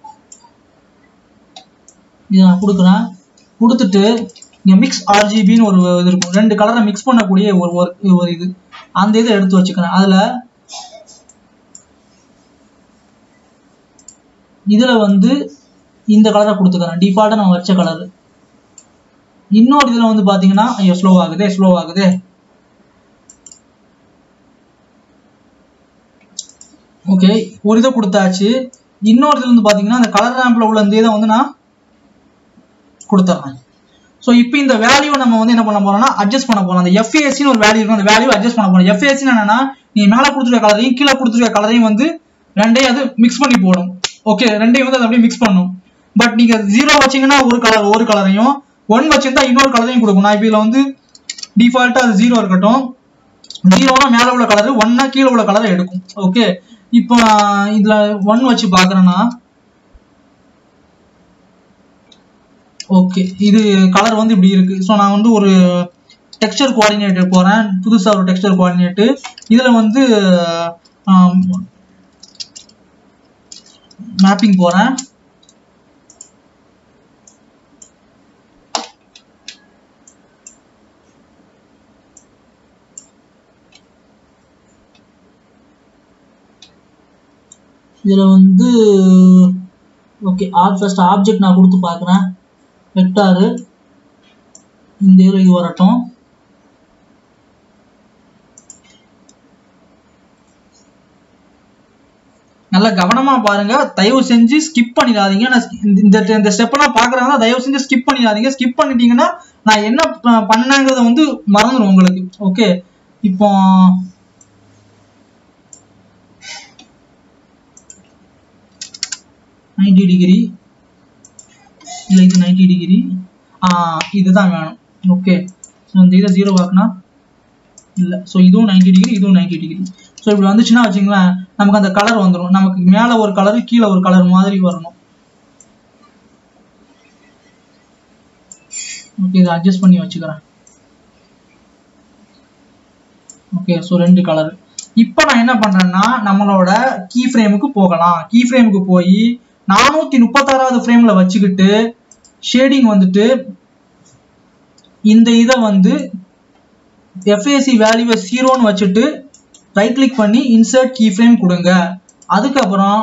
Speaker 1: இதை நான் கொடுக்குறேன் கொடுத்துட்டு இங்கே மிக்ஸ் ஆர்ஜிபின்னு ஒரு இது இருக்கும் ரெண்டு கலரை மிக்ஸ் பண்ணக்கூடிய ஒரு ஒரு ஒரு இது அந்த இதை எடுத்து வச்சுக்கிறேன் அதில் இதில் வந்து இந்த கலரை கொடுத்துக்கிறேன் டிஃபால்ட்டாக நான் வச்ச கலர் இன்னொரு இதில் வந்து பார்த்தீங்கன்னா ஐயோ ஸ்லோ ஆகுதே ஸ்லோ ஆகுதே ஓகே ஒரு இதை கொடுத்தாச்சு இன்னொரு இதுல வந்து பார்த்தீங்கன்னா அந்த கலர் ரேம்பில் உள்ள இந்த இதை வந்து நான் கொடுத்துட்றேன் ஸோ இப்போ இந்த வேல்யூ நம்ம வந்து என்ன பண்ண போறோம்னா அட்ஜஸ்ட் பண்ண போறோம் அந்த எஃப்ஏசின்னு ஒரு வேல்யூ இருக்கும் அந்த வேல்யூ அட்ஜஸ்ட் பண்ண போறோம் எஃப்ஏசின்னு என்னன்னா நீ மேலே கொடுத்துருக்க கலரையும் கீழே கொடுத்துருக்க கலரையும் வந்து ரெண்டையும் அது மிக்ஸ் பண்ணி போடும் ஓகே ரெண்டையும் வந்து அது அப்படியே மிக்ஸ் பண்ணும் பட் நீங்க ஜீரோ வச்சீங்கன்னா ஒரு கலர் ஒரு கலரையும் ஒன் வச்சிருந்தா இன்னொரு கலரையும் கொடுக்கும் நான் இப்போ இதில் வந்து டிஃபால்ட்டாக அது ஜீரோ இருக்கட்டும் ஜீரோனா மேலே உள்ள கலர் ஒன்னா கீழே உள்ள கலரை எடுக்கும் ஓகே இப்போ இதுல ஒன் வச்சு பார்க்குறேன்னா ஓகே இது கலர் வந்து இப்படி இருக்கு ஸோ நான் வந்து ஒரு டெக்ஸ்டர் கோஆர்டினேட்டர் போறேன் புதுசாக ஒரு டெக்ஸ்டர் கோஆர்டினேட்டு இதில் வந்து மேப்பிங் போறேன் இதில் வந்து ஓகே ஆப் ஃபர்ஸ்ட் ஆப்ஜெக்ட் நான் கொடுத்து பார்க்குறேன் வெக்டாரு இந்த இதில் இது வரட்டும் நல்லா கவனமா பாருங்க தயவு செஞ்சு ஸ்கிப் பண்ணிடாதீங்க நான் இந்த- இந்த இந்த ஸ்டெப்லாம் பாக்குறாங்க தயவு செஞ்சு ஸ்கிப் பண்ணிடாதீங்க ஸ்கிப் பண்ணிட்டீங்கன்னா நான் என்ன ப- பண்ணேங்கிறத வந்து மறந்துடும் உங்களுக்கு ஓகே இப்போ நைன்டி டிகிரி இல்லை இது நைன்டி டிகிரி ஆ இதுதான் வேணும் ஓகே ஸோ இந்த இதை ஜீரோ ஆக்குனா இல்லை ஸோ இதுவும் நைன்டி டிகிரி இதுவும் நைன்டி டிகிரி ஸோ இப்படி வந்துச்சுன்னா வச்சுங்களேன் நமக்கு அந்த கலர் வந்துடும் நமக்கு மேலே ஒரு கலர் கீழே ஒரு கலர் மாதிரி வரணும் ஓகே இதை அட்ஜஸ்ட் பண்ணி வச்சுக்கிறேன் ஓகே ஸோ ரெண்டு கலர் இப்போ நான் என்ன பண்றேன்னா நம்மளோட கீ ஃப்ரேமுக்கு போகலாம் கீ ஃப்ரேமுக்கு போய் நானூத்தி முப்பத்தாறாவது ஃப்ரேம்ல வச்சுக்கிட்டு ஷேடிங் வந்துட்டு இந்த இதை வந்து எஃப்ஏசி வேல்யூவை ஜீரோன்னு வச்சுட்டு ரைட் கிளிக் பண்ணி இன்சர்ட் கீ ஃப்ரேம் கொடுங்க அதுக்கப்புறம்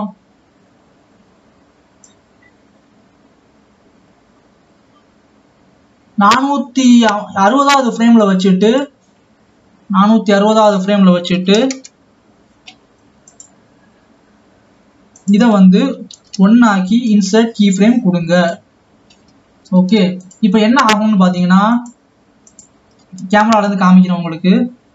Speaker 1: நானூத்தி அறுபதாவது ஃப்ரேம்ல வச்சுட்டு நானூத்தி அறுபதாவது ஃப்ரேம்ல வச்சுட்டு இதை வந்து ஒன்னாக்கி இன்சர்ட் கீ ஃப்ரேம் கொடுங்க ஓகே இப்போ என்ன ஆகும்னு பார்த்தீங்கன்னா கேமரால இருந்து காமிக்கிறேன் உங்களுக்கு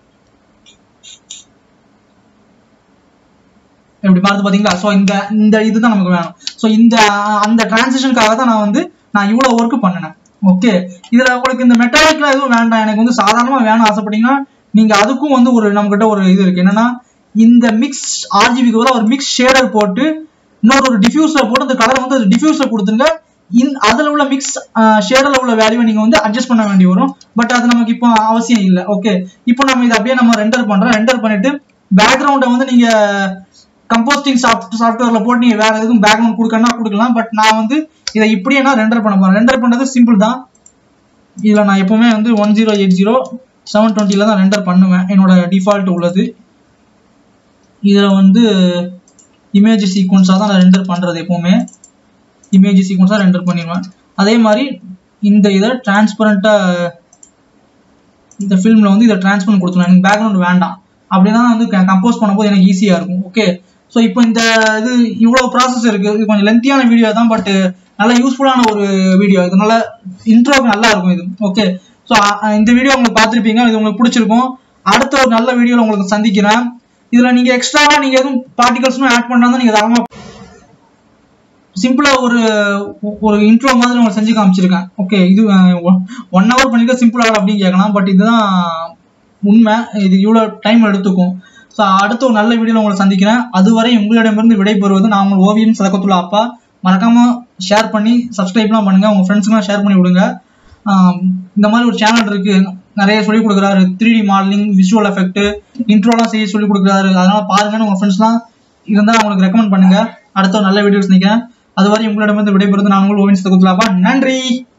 Speaker 1: எப்படி பார்த்து பாத்தீங்களா ஸோ இந்த இந்த இதுதான் நமக்கு வேணும் ஸோ இந்த அந்த டிரான்சிஷனுக்காக தான் நான் வந்து நான் இவ்வளோ ஒர்க் பண்ணினேன் ஓகே இதுல உங்களுக்கு இந்த மெட்டாலிக்லாம் எதுவும் வேண்டாம் எனக்கு வந்து சாதாரணமா வேணும் ஆசைப்பட்டீங்கன்னா நீங்க அதுக்கும் வந்து ஒரு நம்மகிட்ட ஒரு இது இருக்கு என்னன்னா இந்த மிக்ஸ் ஆர்ஜிபிக்கு பதிலாக ஒரு மிக்ஸ் ஷேடர் போட்டு இன்னொரு ஒரு டிஃப்யூஸர் போட்டு அந்த கலர் வந்து டிஃப்யூஸர் கொடுத்துருங்க இன் அதுல உள்ள மிக்ஸ் ஷேடர்ல உள்ள வேல்யூவை நீங்க வந்து அட்ஜஸ்ட் பண்ண வேண்டி வரும் பட் அது நமக்கு இப்போ அவசியம் இல்லை ஓகே இப்போ நம்ம இதை அப்படியே நம்ம ரெண்டர் பண்றோம் ரெண்டர் பண்ணிட்டு பேக்ரவுண்டை வந்து நீங்க கம்போஸ்டிங் சாஃப்ட் சாஃப்ட்வேர்ல போட்டு நீங்க வேற எதுவும் பேக்ரவுண்ட் கொடுக்கணும்னா கொடுக்கலாம் பட் நான் வந்து இதை இப்படியே நான் ரெண்டர் பண்ண போறேன் ரெண்டர் பண்றது சிம்பிள் தான் இதுல நான் எப்பவுமே வந்து one zero eight zero seven டுவெண்ட்டில தான் ரெண்டர் பண்ணுவேன் என்னோட டிஃபால்ட் உள்ளது இதுல வந்து இமேஜ் சீக்வன்ஸாக தான் நான் ரெண்டர் பண்றது எப்பவுமே இமேஜ் சீக்வன்ஸாக ரெண்டர் பண்ணிடுவேன் அதே மாதிரி இந்த இதை டிரான்ஸ்பரண்ட்டாக இந்த ஃபில்மில் வந்து இதை டிரான்ஸ்பரண்ட் கொடுத்துருவேன் எனக்கு பேக்ரவுண்ட் வேண்டாம் அப்படின்னா வந்து கம்போஸ் பண்ணும்போது எனக்கு ஈஸியாக இருக்கும் ஓகே ஸோ இப்போ இந்த இது இவ்வளோ ப்ராசஸ் இருக்குது இது கொஞ்சம் லென்த்தியான வீடியோ தான் பட் நல்ல யூஸ்ஃபுல்லான ஒரு வீடியோ இது நல்ல இன்ட்ரோக்கு நல்லா இருக்கும் இது ஓகே ஸோ இந்த வீடியோ உங்களுக்கு பார்த்துருப்பீங்க இது உங்களுக்கு பிடிச்சிருக்கும் அடுத்த ஒரு நல்ல வீடியோவில் உங்களுக்கு சந்திக்கிறேன் இதில் நீங்கள் எக்ஸ்ட்ராவாக நீங்கள் எதுவும் பார்ட்டிகல்ஸ்னும் ஆட் பண்ணால் நீங்கள் தாராளமாக சிம்பிளா ஒரு ஒரு இன்ட்ரோ மாதிரி உங்களுக்கு செஞ்சு காமிச்சிருக்கேன் ஓகே இது ஒன் ஹவர் பண்ணிக்க சிம்பிளா அப்படின்னு கேட்கலாம் பட் இதுதான் உண்மை இது இவ்வளோ டைம் எடுத்துக்கும் ஸோ அடுத்த ஒரு நல்ல வீடியோவில் உங்களை சந்திக்கிறேன் அதுவரை உங்களிடமிருந்து விடைபெறுவது நான் உங்கள் ஓவியம் சதக்கத்துள்ள அப்பா மறக்காம ஷேர் பண்ணி சப்ஸ்கிரைப்லாம் பண்ணுங்க உங்க ஃப்ரெண்ட்ஸுக்குலாம் ஷேர் பண்ணி விடுங்க ஆம், இந்த மாதிரி ஒரு சேனல் இருக்கு நிறைய சொல்லி கொடுக்குறாரு three D modelling visual effect இன்ட்ரோலாம் செய்ய சொல்லி கொடுக்குறாரு அதனால பாருங்கன்னு உங்க ஃப்ரெண்ட்ஸ்லாம் இருந்தால் அவங்களுக்கு ரெக்கமெண்ட் பண்ணுங்க அடுத்த ஒரு நல்ல வீடியோஸ் நிற்கிறேன் அதுவரை உங்களிடமிருந்து விடைபெறுவது நான் உங்கள் ஓவியம் சதக்கத்துள்ள அப்பா நன்றி